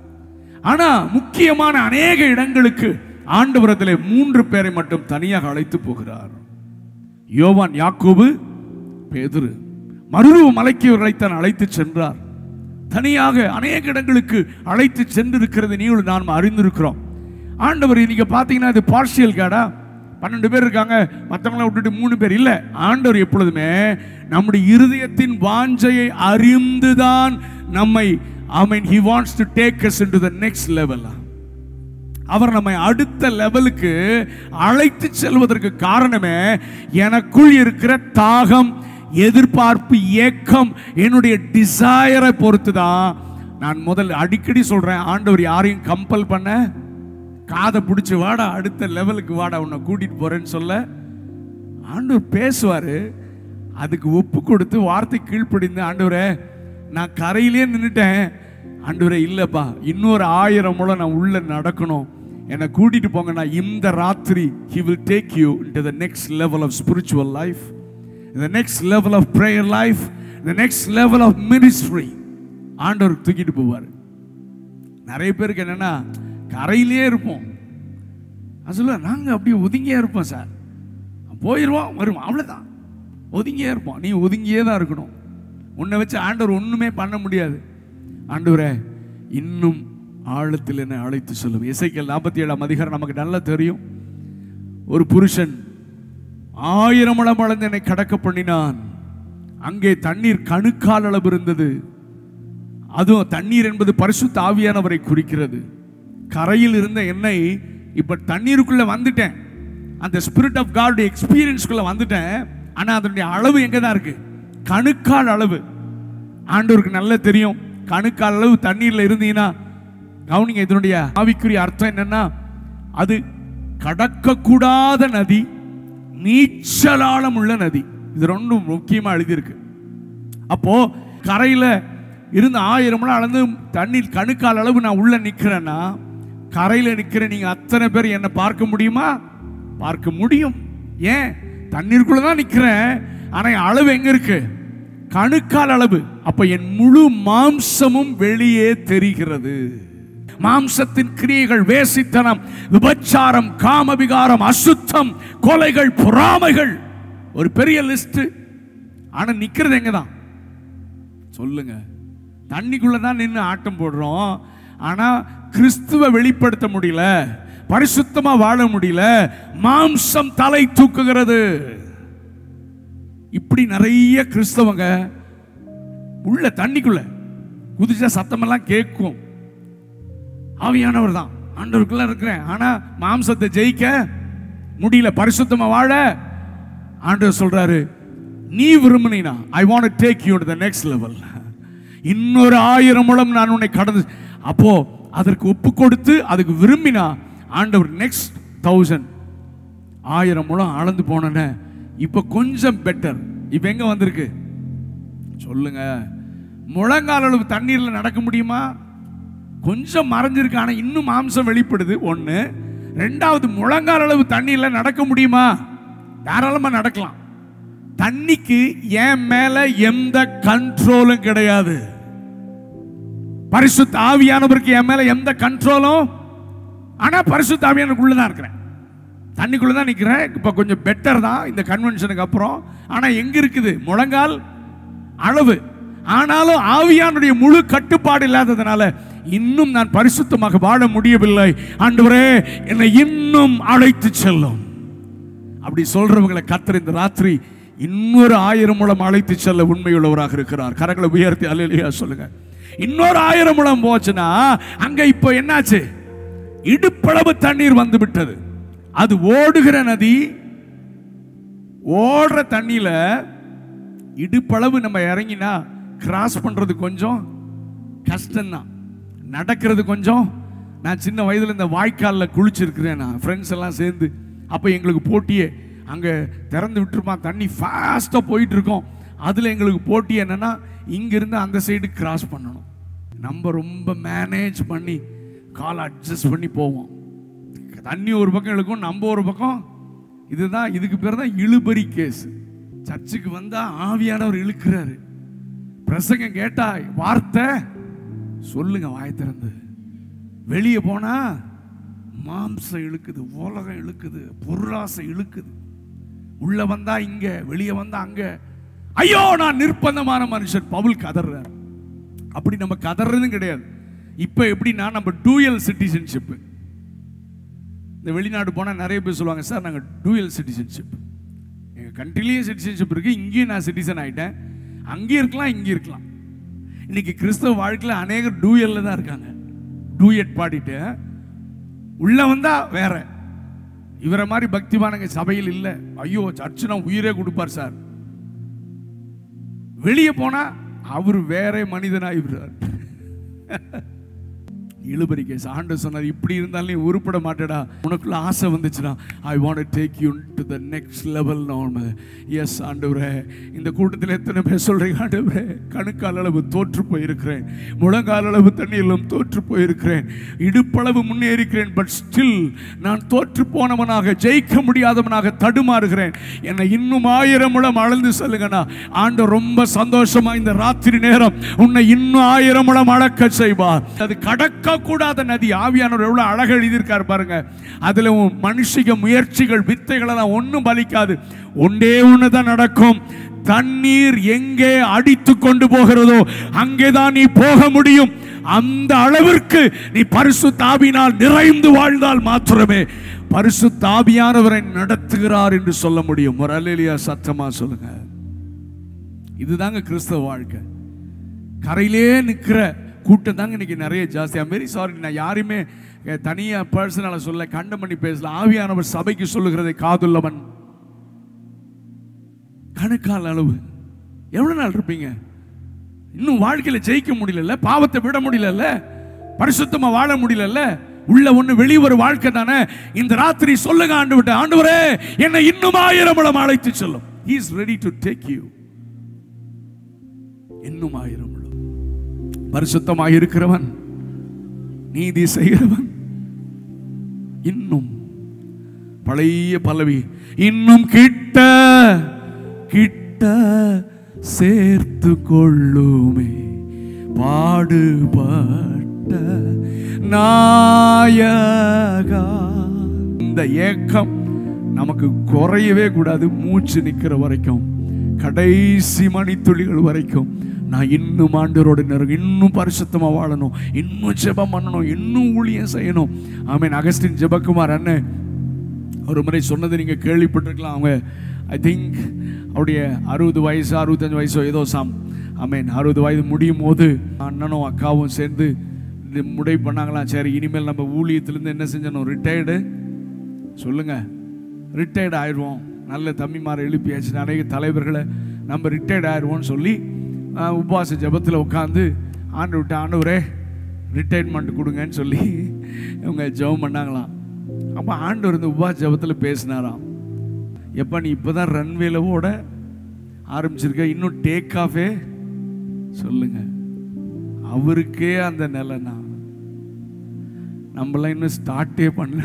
ஆனா முக்கியமான அநேக இடங்களுக்கு ஆண்டவரத்திலே மூன்று பேரை மட்டும் தனியாக அழைத்து போகிறார் யோவான் யாக்கோபு பேதுரு மருருவ மலைக்கு இவர்களை தான் அழைத்து சென்றார் தனியாக அநேக இடங்களுக்கு அழைத்து சென்றிருக்கிறது நீங்களும் நாம் அறிந்திருக்கிறோம் ஆண்டவர் நீங்க பார்த்தீங்கன்னா இது பார்ஷியல் காடா பன்னெண்டு பேர் இருக்காங்க மற்றவங்கள விட்டுட்டு மூணு பேர் இல்லை ஆண்டவர் எப்பொழுதுமே நம்முடைய இருதயத்தின் வாஞ்சையை அறிந்துதான் நம்மை I mean he wants to take us into the next level அவர் நம்மை அடுத்த லெவலுக்கு அழைத்து செல்வதற்கு காரணமே எனக்குள் இருக்கிற தாகம் எதிர்பார்ப்பு ஏக்கம் என்னுடைய டிசையரை பொறுத்து தான் நான் முதல் அடிக்கடி சொல்றேன் ஆண்டவர் யாரையும் கம்பல் பண்ண காதை பிடிச்சி வாடா அடுத்த லெவலுக்கு வாடா உன்னை கூட்டிட்டு போறேன்னு சொல்ல ஆண்டவர் பேசுவாரு அதுக்கு ஒப்பு கொடுத்து வார்த்தை கீழ்ப்படிந்து ஆண்டவரே நான் கரையிலே நின்னுட்டேன் ஆண்டவரே இல்லப்பா இன்னொரு ஆயிரம் முறை நான் உள்ள நடக்கணும் என்னை கூட்டிட்டு போங்க நான் இந்த ராத்திரி he will take you into the next level of spiritual life the next level of prayer life the next level of ministry ஆண்டவர் தூக்கிட்டு போவார் நிறைய பேருக்கு என்னன்னா கரையிலே இருப்போம் நான் சொல்லுவேன் நாங்கள் அப்படியே ஒதுங்கியே இருப்போம் சார் போயிடுவோம் வருவோம் அவ்வளோதான் ஒதுங்கியே இருப்போம் நீ ஒதுங்கியே தான் இருக்கணும் உன்னை வச்சு ஆண்டவர் ஒன்றுமே பண்ண முடியாது ஆண்டவரே இன்னும் ஆழத்தில் என்னை அழைத்து சொல்லும் இசைக்கல் நாற்பத்தி ஏழாம் அதிகாரம் நமக்கு நல்லா தெரியும் ஒரு புருஷன் ஆயிரம் மலம் அளந்து என்னை கடக்க பண்ணினான் அங்கே தண்ணீர் கணுக்கால் அளவு இருந்தது அதுவும் தண்ணீர் என்பது பரிசுத்த ஆவியானவரை குறிக்கிறது கரையில் இருந்த எண்ணெய் இப்ப தண்ணீருக்குள்ள வந்துட்டேன் அந்த ஸ்பிரிட் ஆஃப் காட் எக்ஸ்பீரியன்ஸ்குள்ள வந்துட்டேன் ஆனா அதனுடைய அளவு எங்க தான் இருக்கு கணுக்கால் அளவு ஆண்டவருக்கு நல்லா தெரியும் கணுக்கால் அளவு தண்ணீர்ல இருந்தீங்கன்னா கவனிங்க இதனுடைய ஆவிக்குரிய அர்த்தம் என்னன்னா அது கடக்கக்கூடாத நதி நீச்சலாளம் உள்ள நதி இது ரெண்டும் முக்கியமா எழுதியிருக்கு அப்போ கரையில இருந்து ஆயிரம் மணி அளந்து தண்ணீர் கணுக்கால் அளவு நான் உள்ள நிக்கிறேன்னா கரையில நிக்கிற நீங்க அத்தனை பேர் என்னை பார்க்க முடியுமா பார்க்க முடியும் ஏன் தண்ணீருக்குள்ள தான் நிக்கிறேன் ஆனா என் அளவு எங்க இருக்கு கணுக்கால் அளவு அப்ப என் முழு மாம்சமும் வெளியே தெரிகிறது மாம்சத்தின் கிரியைகள் வேசித்தனம் விபச்சாரம் காமவிகாரம் அசுத்தம் கொலைகள் பொறாமைகள் ஒரு பெரிய லிஸ்ட் ஆனா நிக்கிறது எங்க தான் சொல்லுங்க தண்ணிக்குள்ள தான் நின்று ஆட்டம் போடுறோம் ஆனா கிறிஸ்துவ வெளிப்படுத்த முடியல பரிசுத்தமா வாழ முடியல மாம்சம் தலை தூக்குகிறது இப்படி நிறைய கிறிஸ்தவங்க உள்ள தண்ணிக்குள்ள குதிச்சா சத்தமெல்லாம் கேட்கும் ஆவியானவர் தான் ஆண்டவருக்குள்ள இருக்கிறேன் ஆனா மாம்சத்தை ஜெயிக்க முடியல பரிசுத்தமா வாழ ஆண்டவர் சொல்றாரு நீ விரும்பினா I want take you the next level இன்னொரு ஆயிரம் முழம் நான் உன்னை கடந்து அப்போ அதற்கு ஒப்பு கொடுத்து அதுக்கு விரும்பினா ஆண்டவர் நெக்ஸ்ட் தௌசண்ட் ஆயிரம் முழம் அளந்து போனேன்னு இப்போ கொஞ்சம் பெட்டர் இப்போ எங்க வந்திருக்கு சொல்லுங்க முழங்கால் அளவு தண்ணீர்ல நடக்க முடியுமா கொஞ்சம் மறைஞ்சிருக்கு ஆனா இன்னும் மாம்சம் வெளிப்படுது ஒண்ணு ரெண்டாவது முழங்கால் அளவு தண்ணீர்ல நடக்க முடியுமா தாராளமா நடக்கலாம் தண்ணிக்கு என் மேல எந்த கண்ட்ரோலும் கிடையாது பரிசுத்த ஆவியானவருக்கு என் மேல எந்த கண்ட்ரோலும் ஆனா பரிசுத்த ஆவியானவருக்குள்ள தான் இருக்கிறேன் தண்ணிக்குள்ள தான் நிக்கிறேன் இப்ப கொஞ்சம் பெட்டர் தான் இந்த கன்வென்ஷனுக்கு அப்புறம் ஆனா எங்க இருக்குது முழங்கால் அளவு ஆனாலும் ஆவியானுடைய முழு கட்டுப்பாடு இல்லாததுனால இன்னும் நான் பரிசுத்தமாக வாழ முடியவில்லை ஆண்டவரே என்னை இன்னும் அழைத்து செல்லும் அப்படி சொல்றவங்களை கத்தர் இந்த ராத்திரி இன்னொரு ஆயிரம் முழம் அழைத்து செல்ல உண்மையுள்ளவராக இருக்கிறார் கரங்களை உயர்த்தி அல்லையா சொல்லுங்க இன்னொரு ஆயிரம் முழம் போச்சுன்னா அங்க இப்போ என்னாச்சு இடுப்பளவு தண்ணீர் வந்து விட்டது அது ஓடுகிற நதி ஓடுற தண்ணியில இடுப்பளவு நம்ம இறங்கினா கிராஸ் பண்றது கொஞ்சம் கஷ்டம்தான் நடக்கிறது கொஞ்சம் நான் சின்ன வயதில் இந்த வாய்க்காலில் குளிச்சிருக்கிறேன் நான் ஃப்ரெண்ட்ஸ் எல்லாம் சேர்ந்து அப்போ எங்களுக்கு போட்டியே அங்கே திறந்து விட்டுருப்பான் தண்ணி ஃபாஸ்ட்டாக போயிட்டு இருக்கோம் அதில் எங்களுக்கு போட்டி என்னன்னா இங்கிருந்து அந்த சைடு கிராஸ் பண்ணணும் நம்ம ரொம்ப மேனேஜ் பண்ணி காலை அட்ஜஸ்ட் பண்ணி போவோம் தண்ணி ஒரு பக்கம் இழுக்கும் நம்ம ஒரு பக்கம் இதுதான் இதுக்கு பேர் தான் இழுபறி கேஸ் சர்ச்சுக்கு வந்தா ஆவியானவர் இழுக்கிறாரு பிரசங்கம் கேட்டா வார்த்தை சொல்லுங்க வாய் திறந்து வெளியே போனா மாம்சம் இழுக்குது உலகம் இழுக்குது பொருளாசை இழுக்குது உள்ள வந்தா இங்க வெளியே வந்தா அங்க ஐயோ நான் நிர்பந்தமான மனுஷன் பவுல் கதறார் அப்படி நம்ம கதறதும் கிடையாது இப்ப எப்படின்னா நம்ம டூயல் சிட்டிசன்ஷிப் இந்த வெளிநாடு போனால் நிறைய பேர் சொல்லுவாங்க சார் நாங்கள் டூயல் சிட்டிசன்ஷிப் எங்கள் கண்ட்ரிலேயும் சிட்டிசன்ஷிப் இருக்குது இங்கேயும் நான் சிட்டிசன் ஆகிட்டேன் அங்கேயும் இருக்கலாம் இங்கேயும் இருக்கலாம் இன்னைக்கு கிறிஸ்தவ வாழ்க்கையில் அநேகர் டூயலில் தான் இருக்காங்க டூயட் பாடிட்டு உள்ள வந்தா வேற இவரை மாதிரி பக்திமானங்க சபையில் இல்லை ஐயோ சர்ச்சுனா உயிரே கொடுப்பார் சார் வெளியே போனா அவர் வேற மனிதனாயிடுறார் இழுபறி கேஸ் ஆண்டு சொன்னார் இப்படி இருந்தாலும் நீ உருப்பட மாட்டேடா உனக்குள்ள ஆசை வந்துச்சுன்னா I want take you to the next level normal yes ஆண்டவரே இந்த கூட்டத்தில் எத்தனை பேர் சொல்றீங்க ஆண்டவரே கணுக்கால் அளவு தோற்று போயிருக்கிறேன் முழங்கால் அளவு தண்ணீரிலும் தோற்று போயிருக்கிறேன் இடுப்பளவு முன்னேறிக்கிறேன் பட் ஸ்டில் நான் தோற்று போனவனாக ஜெயிக்க முடியாதவனாக தடுமாறுகிறேன் என்னை இன்னும் ஆயிரம் முழம் அளந்து சொல்லுங்கண்ணா ஆண்டு ரொம்ப சந்தோஷமா இந்த ராத்திரி நேரம் உன்னை இன்னும் ஆயிரம் முழம் அளக்க செய்வார் அது கடக்க கூடாத நதி ஆவியானவர் எவ்வளவு அழகு எழுதியிருக்கார் பாருங்க அதுல உன் மனுஷிக முயற்சிகள் வித்தைகள் எல்லாம் ஒன்றும் பலிக்காது ஒன்றே ஒண்ணுதான் நடக்கும் தண்ணீர் எங்கே அடித்து கொண்டு போகிறதோ அங்கேதான் நீ போக முடியும் அந்த அளவிற்கு நீ பரிசு தாவினால் நிறைந்து வாழ்ந்தால் மாத்திரமே பரிசு தாவியானவரை நடத்துகிறார் என்று சொல்ல முடியும் ஒரு அலேலியா சத்தமா சொல்லுங்க இதுதாங்க கிறிஸ்தவ வாழ்க்கை கரையிலே நிற்கிற கூட்டம் தாங்க இன்னைக்கு நிறைய ஜாஸ்தி ஐம் வெரி சாரி நான் யாரையுமே அஹ், தனியா பர்சனலா சொல்ல கண்டம் பண்ணி பேசல ஆவியானவர் சபைக்கு சொல்லுகிறதை காதுள்ளவன் கணுக்கால் அளவு எவ்வளவு நாள் இருப்பீங்க இன்னும் வாழ்க்கையில ஜெயிக்க முடியல பாவத்தை விட முடியல பரிசுத்தமா வாழ முடியல உள்ள ஒண்ணு வெளியே ஒரு வாழ்க்கை தானே இந்த ராத்திரி சொல்லுங்க ஆண்டு விட்டு ஆண்டவரே என்னை இன்னும் ஆயிரம் முழம் அழைத்து செல்லும் he is ready to take you இன்னும் ஆயிரம் முழம் பரிசுத்தமாக இருக்கிறவன் நீதி செய்கிறவன் இன்னும் பழைய பல்லவி இன்னும் கிட்ட கிட்ட சேர்த்து கொள்ளுமே பாடுபட்ட நாயகா இந்த ஏக்கம் நமக்கு குறையவே கூடாது மூச்சு நிக்கிற வரைக்கும் கடைசி மணித்துளிகள் வரைக்கும் நான் இன்னும் ஆண்டவரோட நெருங்க இன்னும் பரிசுத்தமா வாழணும் இன்னும் ஜெபம் பண்ணணும் இன்னும் ஊழியம் செய்யணும் ஆமீன் அகஸ்டின் ஜெபக்குமார் அண்ணன் ஒரு முறை சொன்னதை நீங்க கேள்விப்பட்டிருக்கலாம் அவங்க ஐ திங்க் அவருடைய அறுபது வயசு அறுபத்தஞ்சு வயசோ ஏதோ சாம் ஆமீன் அறுபது வயது முடியும் போது அண்ணனும் அக்காவும் சேர்ந்து இது முடிவு பண்ணாங்களாம் சரி இனிமேல் நம்ம ஊழியத்திலேருந்து என்ன செஞ்சணும் ரிட்டையர்டு சொல்லுங்க ரிட்டையர்ட் ஆயிடுவோம் நல்ல தம்பிமாரை எழுப்பியாச்சு நிறைய தலைவர்களை நம்ம ரிட்டையர்ட் ஆயிடுவோம்னு சொல்லி ஆஹ், உபவாச ஜெபத்தில் உட்காந்து ஆண்டு விட்டு ஆண்டவரே ரிட்டையர்மெண்ட் கொடுங்கன்னு சொல்லி இவங்க ஜெபம் பண்ணாங்களாம் அப்போ ஆண்டவர் இந்த உபவாச ஜெபத்தில் பேசினாராம் எப்போ நீ இப்போ தான் ரன்வேல ஓட ஆரம்பிச்சிருக்க இன்னும் டேக் ஆஃபே சொல்லுங்க அவருக்கே அந்த நிலைனா நம்மளாம் இன்னும் ஸ்டார்ட்டே பண்ணல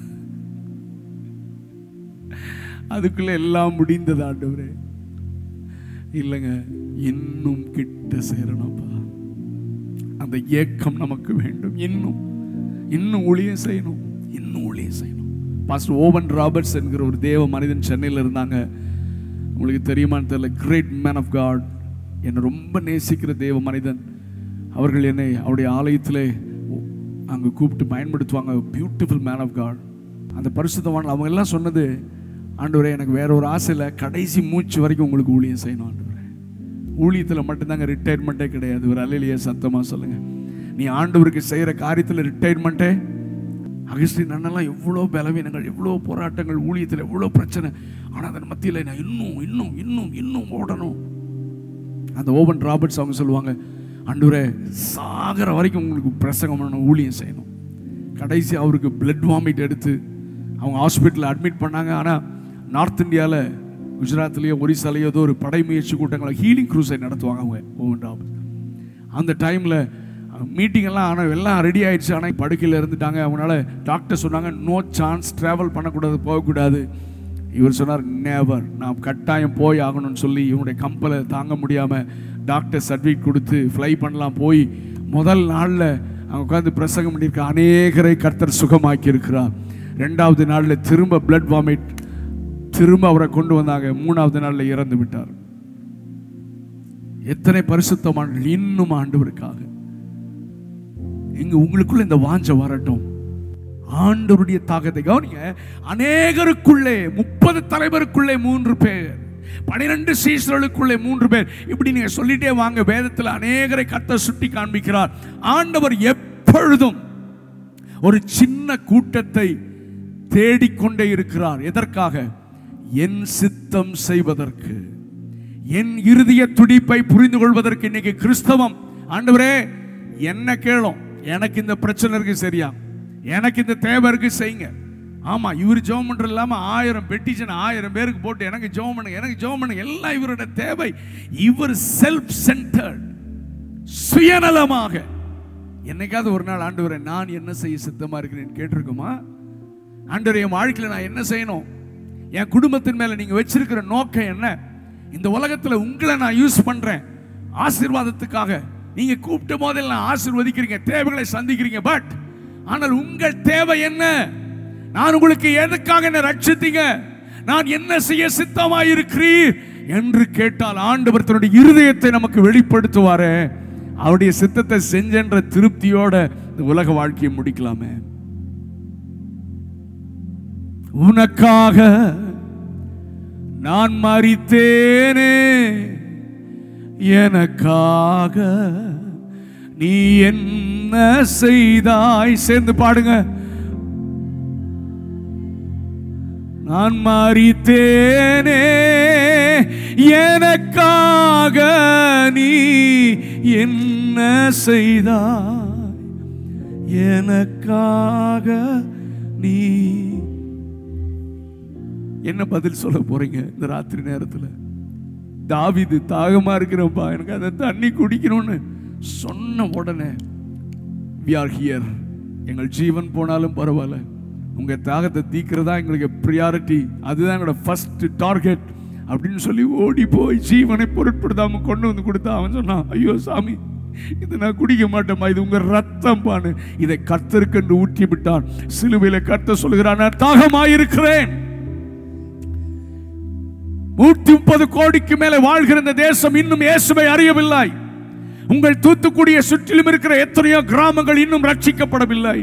அதுக்குள்ள எல்லாம் முடிந்தது ஆண்டவரே இல்லைங்க இன்னும் கிட்ட சேரணும்ப்பா அந்த ஏக்கம் நமக்கு வேண்டும் இன்னும் இன்னும் ஊழியம் செய்யணும் இன்னும் ஊழியம் செய்யணும் பாஸ்டர் ஓவன் ராபர்ட்ஸ் என்கிற ஒரு தேவ மனிதன் சென்னையில் இருந்தாங்க உங்களுக்கு தெரியுமான்னு தெரியல கிரேட் மேன் ஆஃப் காட் என்னை ரொம்ப நேசிக்கிற தேவ மனிதன் அவர்கள் என்னை அவருடைய ஆலயத்திலே அங்கே கூப்பிட்டு பயன்படுத்துவாங்க பியூட்டிஃபுல் மேன் ஆஃப் காட் அந்த பரிசுத்தவான் அவங்க எல்லாம் சொன்னது ஆண்டவரே எனக்கு வேற ஒரு ஆசை இல்லை கடைசி மூச்சு வரைக்கும் உங்களுக்கு ஊழியம் செய்யணும் ஆண்டவரே ஊழியத்தில் மட்டும்தாங்க ரிட்டையர்மெண்ட்டே கிடையாது ஒரு அலையிலேயே சத்தமாக சொல்லுங்க நீ ஆண்டவருக்கு செய்கிற காரியத்தில் ரிட்டையர்மெண்ட்டே அகஸ்டின் அண்ணெல்லாம் எவ்வளோ பலவீனங்கள் எவ்வளோ போராட்டங்கள் ஊழியத்தில் எவ்வளோ பிரச்சனை ஆனால் அதன் மத்தியில் நான் இன்னும் இன்னும் இன்னும் இன்னும் ஓடணும் அந்த ஓவன் ராபர்ட்ஸ் அவங்க சொல்லுவாங்க ஆண்டவரே சாகிற வரைக்கும் உங்களுக்கு பிரசங்கம் பண்ணணும் ஊழியம் செய்யணும் கடைசி அவருக்கு பிளட் வாமிட் எடுத்து அவங்க ஹாஸ்பிட்டலில் அட்மிட் பண்ணாங்க ஆனால் நார்த் இந்தியாவில் குஜராத்லேயோ ஒரிசாலேயோ ஏதோ ஒரு படை முயற்சி கூட்டங்களை ஹீலிங் க்ரூஸை நடத்துவாங்க அவங்க ஓவன் ராபர்ட் அந்த டைமில் மீட்டிங் எல்லாம் ஆனால் எல்லாம் ரெடி ஆயிடுச்சு ஆனால் படுக்கையில் இருந்துட்டாங்க அவனால டாக்டர் சொன்னாங்க நோ சான்ஸ் ட்ராவல் பண்ணக்கூடாது போகக்கூடாது இவர் சொன்னார் நேவர் நான் கட்டாயம் போய் ஆகணும்னு சொல்லி இவனுடைய கம்பலை தாங்க முடியாமல் டாக்டர் சர்டிஃபிகேட் கொடுத்து ஃப்ளை பண்ணலாம் போய் முதல் நாளில் அவங்க உட்காந்து பிரசங்கம் பண்ணியிருக்க அநேகரை கர்த்தர் சுகமாக்கி இருக்கிறார் ரெண்டாவது நாளில் திரும்ப பிளட் வாமிட் திரும்ப அவரை கொண்டு வந்தாங்க மூணாவது நாளில் இறந்து விட்டார் எத்தனை பரிசுத்தமான இன்னும் ஆண்டவருக்காக இங்க உங்களுக்குள்ள இந்த வாஞ்ச வரட்டும் ஆண்டவருடைய தாகத்தை கவனிங்க அநேகருக்குள்ளே முப்பது தலைவருக்குள்ளே மூன்று பேர் பனிரெண்டு சீசர்களுக்குள்ளே மூன்று பேர் இப்படி நீங்க சொல்லிட்டே வாங்க வேதத்தில் அநேகரை கத்த சுட்டி காண்பிக்கிறார் ஆண்டவர் எப்பொழுதும் ஒரு சின்ன கூட்டத்தை தேடிக்கொண்டே இருக்கிறார் எதற்காக என் சித்தம் செய்வதற்கு என் இருதய துடிப்பை புரிந்து கொள்வதற்கு இன்னைக்கு கிறிஸ்தவம் ஆண்டவரே என்ன கேளும் எனக்கு இந்த பிரச்சனை இருக்கு சரியா எனக்கு இந்த தேவை இருக்கு செய்யுங்க ஆமா இவர் ஜெபம் பண்றது இல்லாம ஆயிரம் பெட்டிஷன் ஆயிரம் பேருக்கு போட்டு எனக்கு ஜெபம் பண்ணுங்க எனக்கு ஜெபம் பண்ணுங்க எல்லாம் இவரோட தேவை இவர் செல்ஃப் சென்டர்ட் சுயநலமாக என்னைக்காவது ஒரு நாள் ஆண்டவரை நான் என்ன செய்ய சித்தமா இருக்கிறேன் கேட்டிருக்குமா ஆண்டவர் என் வாழ்க்கையில நான் என்ன செய்யணும் என் குடும்பத்தின் மேல நீங்க வச்சிருக்கிற நோக்கம் என்ன இந்த உலகத்துல உங்களை நான் யூஸ் பண்றேன் ஆசீர்வாதத்துக்காக நீங்க கூப்பிட்ட போதெல்லாம் ஆசீர்வதிக்கிறீங்க தேவைகளை சந்திக்கிறீங்க பட் ஆனால் உங்கள் தேவை என்ன நான் உங்களுக்கு எதுக்காக என்ன ரட்சித்தீங்க நான் என்ன செய்ய சித்தமாயிருக்கிறீர் என்று கேட்டால் ஆண்டவர் தன்னுடைய இருதயத்தை நமக்கு வெளிப்படுத்துவாரே அவருடைய சித்தத்தை செஞ்சென்ற திருப்தியோட இந்த உலக வாழ்க்கையை முடிக்கலாமே உனக்காக நான் மறித்தேனே எனக்காக நீ என்ன செய்தாய் சேர்ந்து பாடுங்க நான் மறித்தேனே எனக்காக நீ என்ன செய்தாய் எனக்காக நீ என்ன பதில் சொல்ல போறீங்க இந்த ராத்திரி நேரத்துல தாவிது தாகமா இருக்கிறப்பா எனக்கு அந்த தண்ணி குடிக்கணும்னு சொன்ன உடனே we are here எங்கள் ஜீவன் போனாலும் பரவாயில்ல உங்க தாகத்தை தீக்கிறதா எங்களுக்கு ப்ரியாரிட்டி அதுதான் எங்களோட ஃபர்ஸ்ட் டார்கெட் அப்படின்னு சொல்லி ஓடி போய் ஜீவனை பொருட்படுத்தாம கொண்டு வந்து கொடுத்தா அவன் சொன்னான் ஐயோ சாமி இது நான் குடிக்க மாட்டேம்மா இது உங்க ரத்தம் பானு இதை கர்த்தருக்கென்று ஊற்றி விட்டான் சிலுவையில கர்த்தர் சொல்கிறான் நான் தாகமாயிருக்கிறேன் நூற்றி முப்பது கோடிக்கு மேலே வாழ்கிற இந்த தேசம் இன்னும் இயேசுவை அறியவில்லை உங்கள் தூத்துக்குடியை சுற்றிலும் இருக்கிற எத்தனையோ கிராமங்கள் இன்னும் ரட்சிக்கப்படவில்லை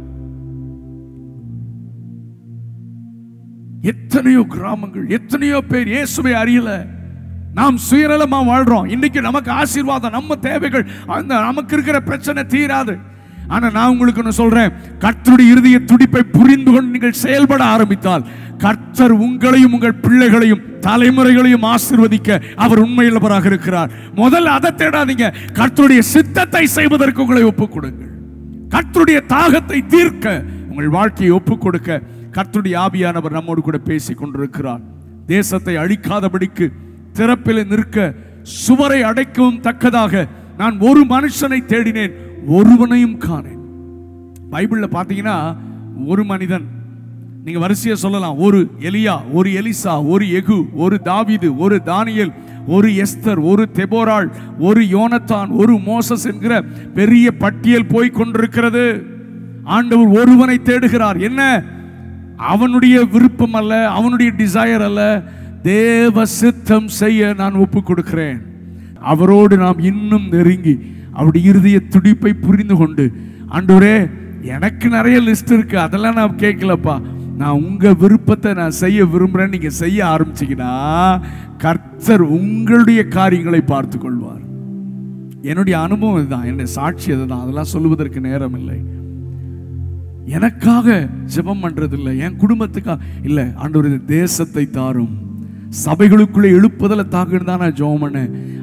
எத்தனையோ கிராமங்கள் எத்தனையோ பேர் இயேசுவை அறியல நாம் சுயநலமா வாழ்றோம் இன்னைக்கு நமக்கு ஆசீர்வாதம் நம்ம தேவைகள் அந்த நமக்கு இருக்கிற பிரச்சனை தீராது ஆனா நான் உங்களுக்கு ஒன்று சொல்றேன் கர்த்தருடைய இருதய துடிப்பை புரிந்து கொண்டு நீங்கள் செயல்பட ஆரம்பித்தால் கர்த்தர் உங்களையும் உங்கள் பிள்ளைகளையும் தலைமுறைகளையும் ஆசீர்வதிக்க அவர் உண்மையுள்ளவராக இருக்கிறார் முதல்ல அதை தேடாதீங்க கர்த்தருடைய சித்தத்தை செய்வதற்கு உங்களை ஒப்புக் கொடுங்கள் கர்த்தருடைய தாகத்தை தீர்க்க உங்கள் வாழ்க்கையை ஒப்புக் கொடுக்க கர்த்தருடைய ஆவியானவர் நம்மோடு கூட பேசிக் கொண்டிருக்கிறார் தேசத்தை அழிக்காதபடிக்கு திறப்பில் நிற்க சுவரை அடைக்கவும் தக்கதாக நான் ஒரு மனுஷனை தேடினேன் ஒருவனையும் காணேன் பைபிள்ல பாத்தீங்கன்னா ஒரு மனிதன் நீங்க வரிசையா சொல்லலாம் ஒரு எலியா ஒரு எலிசா ஒரு எகு ஒரு தாவீது ஒரு தானியேல் ஒரு எஸ்தர் ஒரு தெபோராள் ஒரு யோனத்தான் ஒரு மோசஸ் என்கிற பெரிய பட்டியல் போய் கொண்டிருக்கிறது ஆண்டவர் ஒருவனை தேடுகிறார் என்ன அவனுடைய விருப்பம் அல்ல அவனுடைய டிசையர் அல்ல தேவ சித்தம் செய்ய நான் ஒப்பு கொடுக்கிறேன் அவரோடு நாம் இன்னும் நெருங்கி அவருடைய இருதய துடிப்பை புரிந்து கொண்டு ஆண்டவரே எனக்கு நிறைய லிஸ்ட் இருக்கு அதெல்லாம் நான் கேட்கலப்பா நான் உங்க விருப்பத்தை நான் செய்ய விரும்புறேன் நீங்க செய்ய ஆரம்பிச்சீங்கன்னா கர்த்தர் உங்களுடைய காரியங்களை பார்த்து கொள்வார் என்னுடைய அனுபவம் இதுதான் என்னுடைய சாட்சி அதுதான் அதெல்லாம் சொல்லுவதற்கு நேரம் இல்லை எனக்காக ஜெபம் பண்றது இல்லை என் குடும்பத்துக்காக இல்லை ஆண்டவர் இந்த தேசத்தை தாரும் சபைகளுக்குள்ளே எழுப்புதல தாக்குன்னு தான் நான் ஜெபம் பண்ணேன்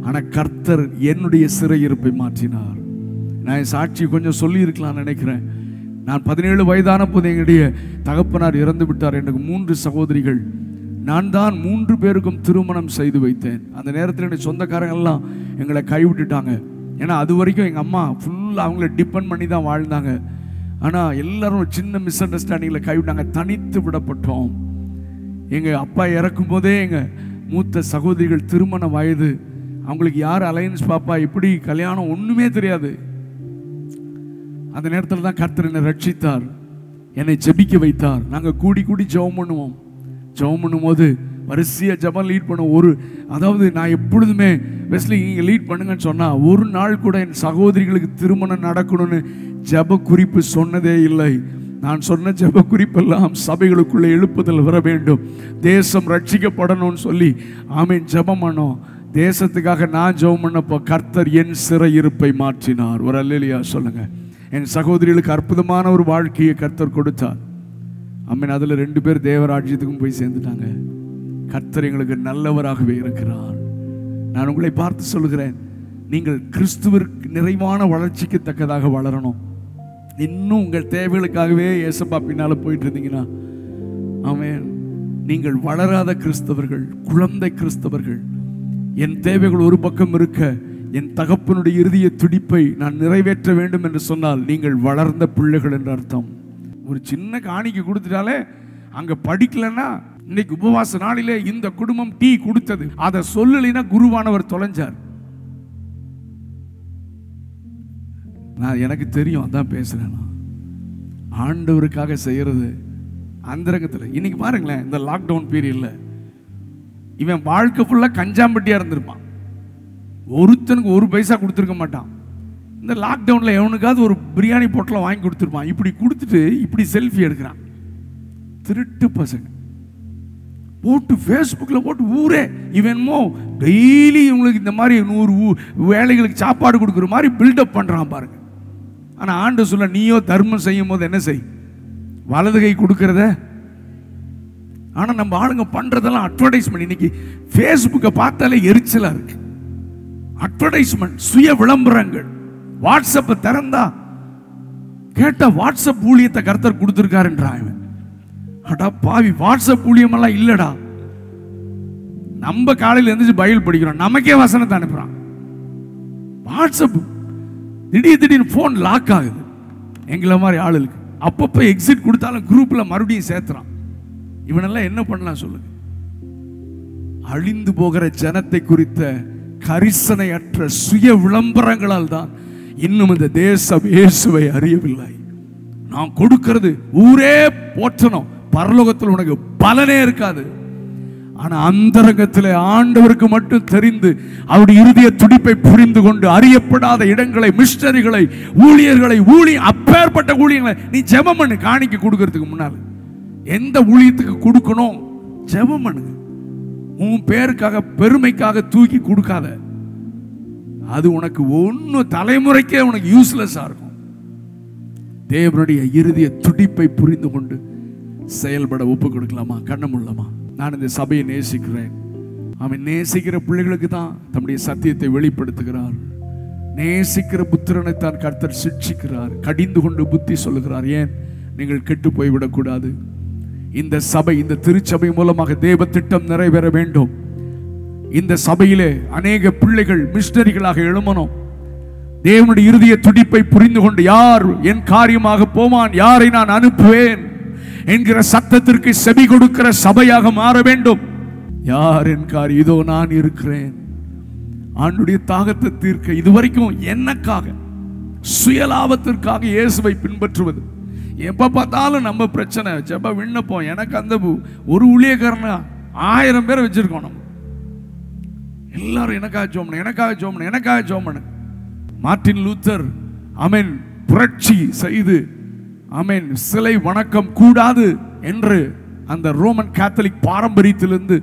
ஆனா கர்த்தர் என்னுடைய சிறையிருப்பை மாற்றினார் நான் என் சாட்சி கொஞ்சம் சொல்லியிருக்கலாம் நினைக்கிறேன் நான் பதினேழு வயதான போது எங்களுடைய தகப்பனார் இறந்து விட்டார் எனக்கு மூன்று சகோதரிகள் நான் தான் மூன்று பேருக்கும் திருமணம் செய்து வைத்தேன் அந்த நேரத்தில் எனக்கு சொந்தக்காரங்க எல்லாம் எங்களை கைவிட்டுட்டாங்க ஏன்னா அது வரைக்கும் எங்கள் அம்மா ஃபுல்லாக அவங்கள டிபெண்ட் பண்ணி தான் வாழ்ந்தாங்க ஆனால் எல்லாரும் ஒரு சின்ன மிஸ் அண்டர்ஸ்டாண்டிங்கில் கைவிட்டாங்க தனித்து விடப்பட்டோம் எங்கள் அப்பா இறக்கும் போதே எங்கள் மூத்த சகோதரிகள் திருமண வயது அவங்களுக்கு யார் அலையன்ஸ் பாப்பா எப்படி கல்யாணம் ஒன்றுமே தெரியாது அந்த நேரத்தில் தான் கர்த்தர் என்னை ரட்சித்தார் என்னை ஜெபிக்க வைத்தார் நாங்கள் கூடி கூடி ஜெபம் பண்ணுவோம் ஜெபம் பண்ணும்போது வரிசையாக ஜெபம் லீட் பண்ணுவோம் ஒரு அதாவது நான் எப்பொழுதுமே வெஸ்லி நீங்கள் லீட் பண்ணுங்கன்னு சொன்னால் ஒரு நாள் கூட என் சகோதரிகளுக்கு திருமணம் நடக்கணும்னு ஜெப குறிப்பு சொன்னதே இல்லை நான் சொன்ன ஜெப குறிப்பெல்லாம் சபைகளுக்குள்ளே எழுப்புதல் வர வேண்டும் தேசம் ரட்சிக்கப்படணும்னு சொல்லி ஆமீன் ஜெபம் பண்ணோம் தேசத்துக்காக நான் ஜெபம் பண்ணப்போ கர்த்தர் என் சிறையிருப்பை மாற்றினார் ஒரு அல்லையா சொல்லுங்க என் சகோதரிகளுக்கு அற்புதமான ஒரு வாழ்க்கையை கர்த்தர் கொடுத்தார் அம்மன் அதில் ரெண்டு பேர் தேவராஜ்யத்துக்கும் போய் சேர்ந்துட்டாங்க கர்த்தர் எங்களுக்கு நல்லவராகவே இருக்கிறார் நான் உங்களை பார்த்து சொல்லுகிறேன் நீங்கள் கிறிஸ்துவிற்கு நிறைவான வளர்ச்சிக்கு தக்கதாக வளரணும் இன்னும் உங்கள் தேவைகளுக்காகவே ஏசப்பா பின்னால போயிட்டு இருந்தீங்கன்னா ஆமென் நீங்கள் வளராத கிறிஸ்தவர்கள் குழந்தை கிறிஸ்தவர்கள் என் தேவைகள் ஒரு பக்கம் இருக்க என் தகப்பனுடைய இறுதிய துடிப்பை நான் நிறைவேற்ற வேண்டும் என்று சொன்னால் நீங்கள் வளர்ந்த பிள்ளைகள் என்று அர்த்தம் ஒரு சின்ன காணிக்கை கொடுத்துட்டாலே அங்க படிக்கலன்னா இன்னைக்கு உபவாச நாளிலே இந்த குடும்பம் டீ கொடுத்தது அதை சொல்லலைன்னா குருவானவர் தொலைஞ்சார் நான் எனக்கு தெரியும் அதான் பேசுறேன் நான் ஆண்டவருக்காக செய்யறது அந்தரங்கத்தில் இன்னைக்கு பாருங்களேன் இந்த லாக்டவுன் பீரியட்ல இவன் வாழ்க்கை ஃபுல்லா கஞ்சாம்பட்டியா இருந்திருப்பான் ஒருத்தனுக்கு ஒரு பைசா கொடுத்துருக்க மாட்டான் இந்த லாக்டவுன்ல எவனுக்காவது ஒரு பிரியாணி பொட்டலம் வாங்கி கொடுத்துருப்பான் இப்படி கொடுத்துட்டு இப்படி செல்ஃபி எடுக்கிறான் திருட்டு பசங்க போட்டு ஃபேஸ்புக்கில் போட்டு ஊரே இவன்மோ டெய்லி இவங்களுக்கு இந்த மாதிரி நூறு ஊ- வேலைகளுக்கு சாப்பாடு கொடுக்குற மாதிரி பில்டப் பண்ணுறான் பாருங்க ஆனால் ஆண்டு சொல்ல நீயோ தர்மம் செய்யும் போது என்ன செய் வலது கை கொடுக்கறத ஆனால் நம்ம ஆளுங்க பண்ணுறதெல்லாம் அட்வர்டைஸ்மெண்ட் இன்னைக்கு ஃபேஸ்புக்கை பார்த்தாலே எரிச்சலாக இருக்கு அட்வர்டைஸ்மெண்ட் சுய விளம்பரங்கள் வாட்ஸ்அப்பை திறந்தா கேட்ட வாட்ஸ்அப் ஊழியத்தை கர்த்தர் கொடுத்துருக்காருன்றான் இவன் அடா பாவி வாட்ஸ்அப் ஊழியமெல்லாம் இல்லடா நம்ம காலையில் எழுந்திரிச்சு பைபிள் படிக்கிறோம் நமக்கே வசனத்தை அனுப்புறான் வாட்ஸ்அப் திடீர் திடீர்னு ஃபோன் லாக் ஆகுது எங்களை மாதிரி ஆளுகளுக்கு அப்பப்போ எக்ஸிட் கொடுத்தாலும் குரூப்ல மறுபடியும் சேர்த்துறான் இவனெல்லாம் என்ன பண்ணலாம் சொல்லுங்க அழிந்து போகிற ஜனத்தை குறித்த கரிசனையற்ற சுய விளம்பரங்களால் தான் இன்னும் இந்த தேசம் இயேசுவை அறியவில்லை நான் கொடுக்கிறது ஊரே போற்றணும் பரலோகத்தில் உனக்கு பலனே இருக்காது ஆனா அந்தரங்கத்திலே ஆண்டவருக்கு மட்டும் தெரிந்து அவருடைய இறுதிய துடிப்பை புரிந்து கொண்டு அறியப்படாத இடங்களை மிஷனரிகளை ஊழியர்களை ஊழிய அப்பேற்பட்ட ஊழியர்களை நீ ஜெபம் பண்ணு காணிக்க கொடுக்கறதுக்கு முன்னால் எந்த ஊழியத்துக்கு கொடுக்கணும் ஜெபம் பண்ணுங்க உன் பேருக்காக பெருமைக்காக தூக்கி கொடுக்காத அது உனக்கு ஒன்னும் தலைமுறைக்கே உனக்கு யூஸ்லெஸ்ஸா இருக்கும் தேவனுடைய இறுதிய துடிப்பை புரிந்து கொண்டு செயல்பட ஒப்பு கொடுக்கலாமா கண்ணமுள்ளமா நான் இந்த சபையை நேசிக்கிறேன் அவன் நேசிக்கிற பிள்ளைகளுக்கு தான் தம்முடைய சத்தியத்தை வெளிப்படுத்துகிறார் நேசிக்கிற புத்திரனை தான் கர்த்தர் சிட்சிக்கிறார் கடிந்து கொண்டு புத்தி சொல்லுகிறார் ஏன் நீங்கள் கெட்டு போய்விடக்கூடாது இந்த சபை இந்த திருச்சபை மூலமாக தேவ திட்டம் நிறைவேற வேண்டும் இந்த சபையிலே அநேக பிள்ளைகள் மிஷனரிகளாக எழுமணும் தேவனுடைய இறுதிய துடிப்பை புரிந்து கொண்டு யார் என் காரியமாக போவான் யாரை நான் அனுப்புவேன் என்கிற சத்தத்திற்கு செவி கொடுக்கிற சபையாக மாற வேண்டும் யார் என் காரியம் இதோ நான் இருக்கிறேன் ஆண்டுடைய தாகத்தை தீர்க்க இதுவரைக்கும் என்னக்காக சுயலாபத்திற்காக இயேசுவை பின்பற்றுவது எப்ப பார்த்தாலும் நம்ம பிரச்சனை ஜெப விண்ணப்பம் எனக்கு அந்த பு- ஒரு ஊழியக்காரனா ஆயிரம் பேரை வச்சிருக்கோம் நம்ம எல்லாரும் எனக்காக ஜோமனு எனக்காக ஜோமனு எனக்காக ஜோமனு மார்ட்டின் லூத்தர் அமேன் புரட்சி செய்து அமேன் சிலை வணக்கம் கூடாது என்று அந்த ரோமன் கேத்தலிக் பாரம்பரியத்திலிருந்து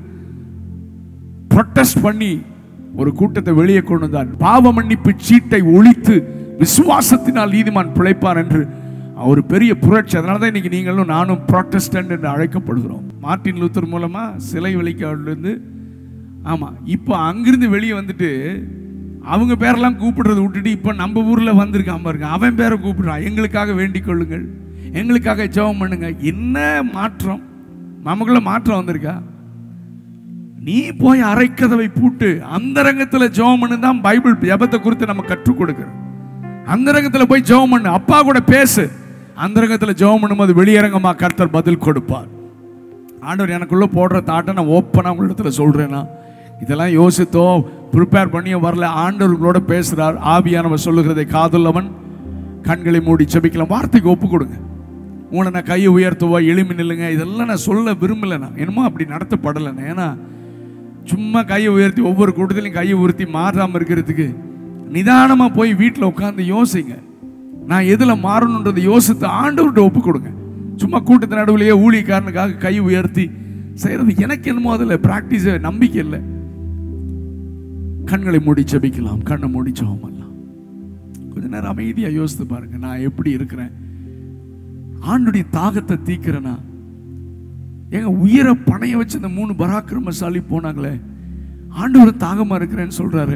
ப்ரொட்டஸ்ட் பண்ணி ஒரு கூட்டத்தை வெளியே கொண்டு வந்தான் பாவ மன்னிப்பு சீட்டை ஒழித்து விசுவாசத்தினால் நீதிமான் பிழைப்பான் என்று ஒரு பெரிய புரட்சி அதனால தான் இன்னைக்கு நீங்களும் நானும் ப்ராட்டஸ்டன்ட் என்று அழைக்கப்படுகிறோம் மார்ட்டின் லூத்தர் மூலமா சிலை வெளிக்காட்டிலிருந்து ஆமா இப்போ அங்கிருந்து வெளியே வந்துட்டு அவங்க பேரெல்லாம் கூப்பிடுறத விட்டுட்டு இப்போ நம்ம ஊர்ல வந்திருக்கான் பாருங்க அவன் பேரை கூப்பிடுறான் எங்களுக்காக வேண்டிக் கொள்ளுங்கள் எங்களுக்காக ஜெபம் பண்ணுங்க என்ன மாற்றம் நமக்குள்ள மாற்றம் வந்திருக்கா நீ போய் அரைக்கதவை பூட்டு அந்தரங்கத்துல ஜெபம் பண்ணு தான் பைபிள் ஜெபத்தை குறித்து நம்ம கற்றுக் கொடுக்கிறோம் அந்தரங்கத்துல போய் ஜெபம் பண்ணு அப்பா கூட பேசு அந்தரங்கத்துல ஜெபம் பண்ணும்போது வெளியரங்கமா கர்த்தர் பதில் கொடுப்பார் ஆண்டவர் எனக்குள்ள போடுற தாட்டை நான் ஓப்பனா உங்களிடத்துல சொல்றேனா இதெல்லாம் யோசித்தோ ப்ரிப்பேர் பண்ணியோ வரல ஆண்டவர்களோட பேசுறார் ஆவியானவர் சொல்லுகிறதை காதுள்ளவன் கண்களை மூடி செபிக்கலாம் வார்த்தைக்கு ஒப்பு கொடுங்க உங்களை நான் கையை உயர்த்துவோ எளிமை நில்லுங்க இதெல்லாம் நான் சொல்ல விரும்பல நான் என்னமோ அப்படி நடத்தப்படலைண்ணே ஏன்னா சும்மா கையை உயர்த்தி ஒவ்வொரு கூட்டத்திலையும் கையை உயர்த்தி மாறாமல் இருக்கிறதுக்கு நிதானமாக போய் வீட்டில் உட்காந்து யோசிங்க நான் எதில் மாறணுன்றதை யோசித்து ஆண்டவர்கிட்ட ஒப்பு கொடுங்க சும்மா கூட்டத்து நடுவுலையே ஊழியக்காரனுக்காக கை உயர்த்தி செய்கிறது எனக்கு என்னமோ அதில் ப்ராக்டிஸ் நம்பிக்கை இல்லை கண்களை மூடி செபிக்கலாம் கண்ணை மூடி ஜெபம் பண்ணலாம் கொஞ்ச நேரம் அமைதியாக யோசித்து பாருங்க நான் எப்படி இருக்கிறேன் ஆண்டுடைய தாகத்தை தீக்கிறேனா எங்க உயிரை பணைய வச்சு இந்த மூணு பராக்கிரமசாலி போனாங்களே ஆண்டவர் தாகமா இருக்கிறேன்னு சொல்றாரு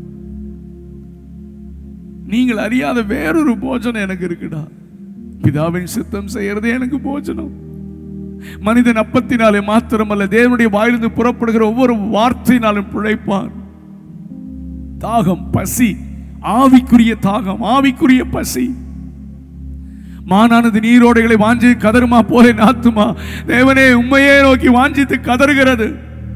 நீங்கள் அறியாத வேறொரு போஜனம் எனக்கு இருக்குடா பிதாவின் சித்தம் செய்யறதே எனக்கு போஜனம் மனிதன் அப்பத்தினாலே மாத்திரமல்ல தேவனுடைய வாயிலிருந்து புறப்படுகிற ஒவ்வொரு வார்த்தையினாலும் பிழைப்பான் தாகம் பசி ஆவிக்குரிய தாகம் ஆவிக்குரிய பசி மானானது நீரோடைகளை வாஞ்சி கதருமா போல நாத்துமா தேவனே உண்மையே நோக்கி வாஞ்சித்து கதறுகிறது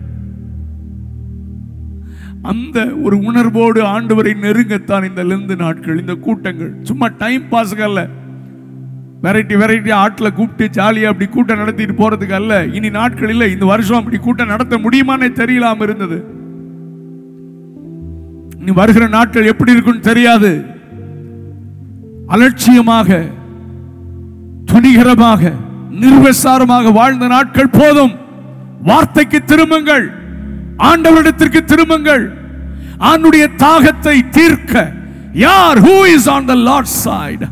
அந்த ஒரு உணர்வோடு ஆண்டவரை நெருங்கத்தான் இந்த லெந்து நாட்கள் இந்த கூட்டங்கள் சும்மா டைம் பாஸுக்கு அல்ல வெரைட்டி வெரைட்டி ஆட்டில் கூப்பிட்டு ஜாலியாக அப்படி கூட்டம் நடத்திட்டு போறதுக்கு அல்ல இனி நாட்கள் இல்லை இந்த வருஷம் அப்படி கூட்டம் நடத்த முடியுமானே தெரியலாம இருந்தது இனி வருகிற நாட்கள் எப்படி இருக்குன்னு தெரியாது அலட்சியமாக துணிகரமாக நிர்வசாரமாக வாழ்ந்த நாட்கள் போதும் வார்த்தைக்கு திரும்புங்கள் ஆண்டவரிடத்திற்கு திரும்புங்கள் ஆண்டுடைய தாகத்தை தீர்க்க யார் who is on the Lord side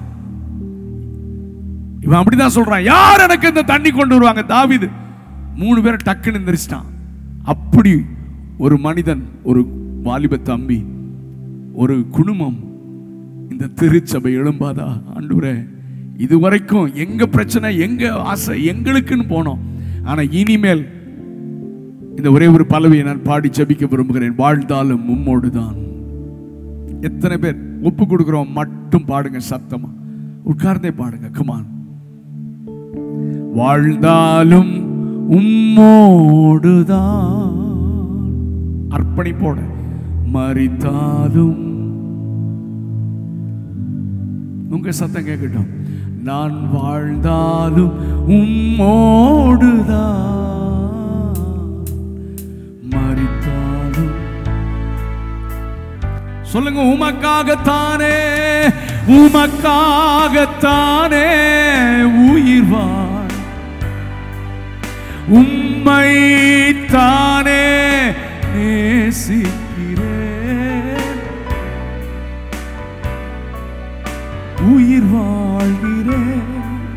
இவன் அப்படிதான் சொல்றான் யார் எனக்கு இந்த தண்ணி கொண்டு வருவாங்க தாவிது மூணு பேரை டக்குன்னு எந்திரிச்சிட்டான் அப்படி ஒரு மனிதன் ஒரு வாலிப தம்பி ஒரு குடும்பம் இந்த திருச்சபை எழும்பாதா ஆண்டவரே இதுவரைக்கும் எங்க பிரச்சனை எங்க ஆசை எங்களுக்குன்னு போனோம் ஆனா இனிமேல் இந்த ஒரே ஒரு பலவியை நான் பாடி ஜெபிக்க விரும்புகிறேன் வாழ்ந்தாலும் உம்மோடு தான் எத்தனை பேர் ஒப்பு கொடுக்கிறோம் மட்டும் பாடுங்க சத்தமா உட்கார்ந்தே பாடுங்க கமான் வாழ்ந்தாலும் உம்மோடுதான் அர்ப்பணிப்போட மறித்தாலும் உங்க சத்தம் கேட்கட்டும் நான் வாழ்ந்தாலும் உம்மோடுதான் மறித்தாலும் சொல்லுங்க உமக்காகத்தானே உமக்காகத்தானே உயிர் வாழ் உம்மை தானே நேசிக்கிறேன் உயிர் வாழ்கிறேன்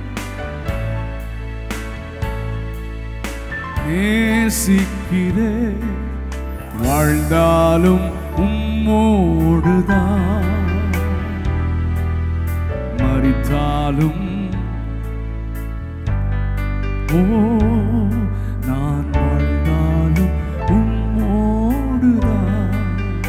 நேசிக்கிறேன் வாழ்ந்தாலும் உம்மோடுதான் மறித்தாலும் ஓ நான் வாழ்ந்தாலும் உம்மோடுதான்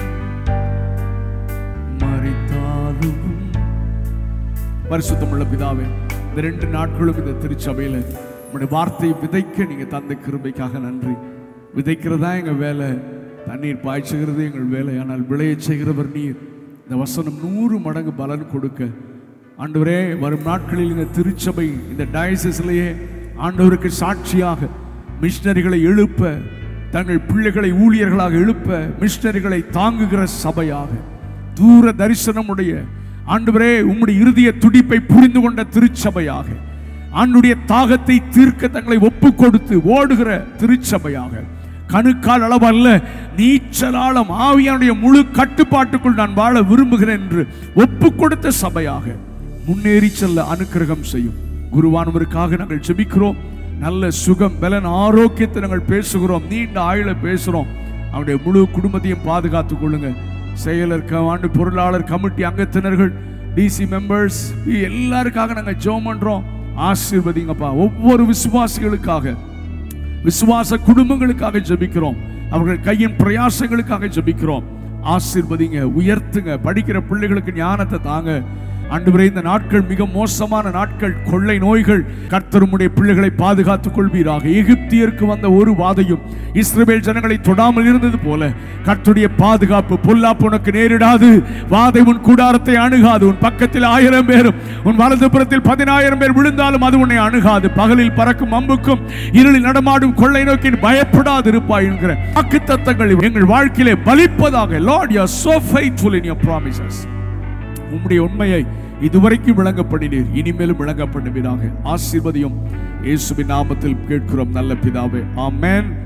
மறித்தாலும் பரிசுத்தமுள்ள பிதாவே இந்த ரெண்டு நாட்களும் இந்த திருச்சபையில உங்களுடைய வார்த்தையை விதைக்க நீங்க தந்த கிருபைக்காக நன்றி விதைக்கிறதா எங்க வேலை தண்ணீர் பாய்ச்சுகிறது எங்கள் வேலை ஆனால் விளையச் செய்கிறவர் நீர் இந்த வசனம் நூறு மடங்கு பலன் கொடுக்க ஆண்டவரே வரும் நாட்களில் இந்த திருச்சபை இந்த டயசிஸ்லேயே ஆண்டவருக்கு சாட்சியாக மிஷினரிகளை எழுப்ப தங்கள் பிள்ளைகளை ஊழியர்களாக எழுப்ப மிஷினரிகளை தாங்குகிற சபையாக தூர தரிசனமுடைய ஆண்டவரே உம்முடைய இருதய துடிப்பை புரிந்து கொண்ட திருச்சபையாக ஆண்டுடைய தாகத்தை தீர்க்க தங்களை ஒப்பு கொடுத்து ஓடுகிற திருச்சபையாக கணுக்கால் அளவு அல்ல நீச்சலாலம் ஆவியானுடைய முழு கட்டுப்பாட்டுக்குள் நான் வாழ விரும்புகிறேன் என்று ஒப்பு கொடுத்த சபையாக முன்னேறி செல்ல அனுக்கிரகம் செய்யும் குருவானவருக்காக நாங்கள் ஜெபிக்கிறோம் நல்ல சுகம் பலன் ஆரோக்கியத்தை நாங்கள் பேசுகிறோம் நீண்ட ஆயுள பேசுகிறோம் அவருடைய முழு குடும்பத்தையும் பாதுகாத்துக் கொள்ளுங்க செயலர் க- ஆண்டு பொருளாளர் கமிட்டி அங்கத்தினர்கள் டிசி மெம்பர்ஸ் எல்லாருக்காக நாங்க ஜெபம் பண்றோம் ஆசீர்வதிங்கப்பா ஒவ்வொரு விசுவாசிகளுக்காக விசுவாச குடும்பங்களுக்காக ஜெபிக்கிறோம் அவர்கள் கையின் பிரயாசங்களுக்காக ஜெபிக்கிறோம் ஆசீர்வதிங்க உயர்த்துங்க படிக்கிற பிள்ளைகளுக்கு ஞானத்தை தாங்க ஆண்டவரே இந்த நாட்கள் மிக மோசமான நாட்கள் கொள்ளை நோய்கள் கர்த்தருமுடைய பிள்ளைகளை பாதுகாத்துக் கொள்வீராக எகிப்தியருக்கு வந்த ஒரு வாதையும் இஸ்ரவேல் ஜனங்களை தொடாமல் இருந்தது போல கர்த்தருடைய பாதுகாப்பு பொல்லாப்பு உனக்கு நேரிடாது வாதை உன் கூடாரத்தை அணுகாது உன் பக்கத்தில் ஆயிரம் பேரும் உன் வலதுபுறத்தில் பதினாயிரம் பேர் விழுந்தாலும் அது உன்னை அணுகாது பகலில் பறக்கும் அம்புக்கும் இருளில் நடமாடும் கொள்ளை நோக்கி பயப்படாது இருப்பாய் என்கிற வாக்கு தத்தங்கள் எங்கள் வாழ்க்கையிலே பலிப்பதாக Lord you are so faithful in your promises உம்முடைய உண்மையை இதுவரைக்கும் விளங்கப்படினீர் இனிமேலும் விளங்கப்படுவீராக ஆசீர்வதியும் இயேசுவின் நாமத்தில் கேட்கிறோம் நல்ல பிதாவே ஆமென்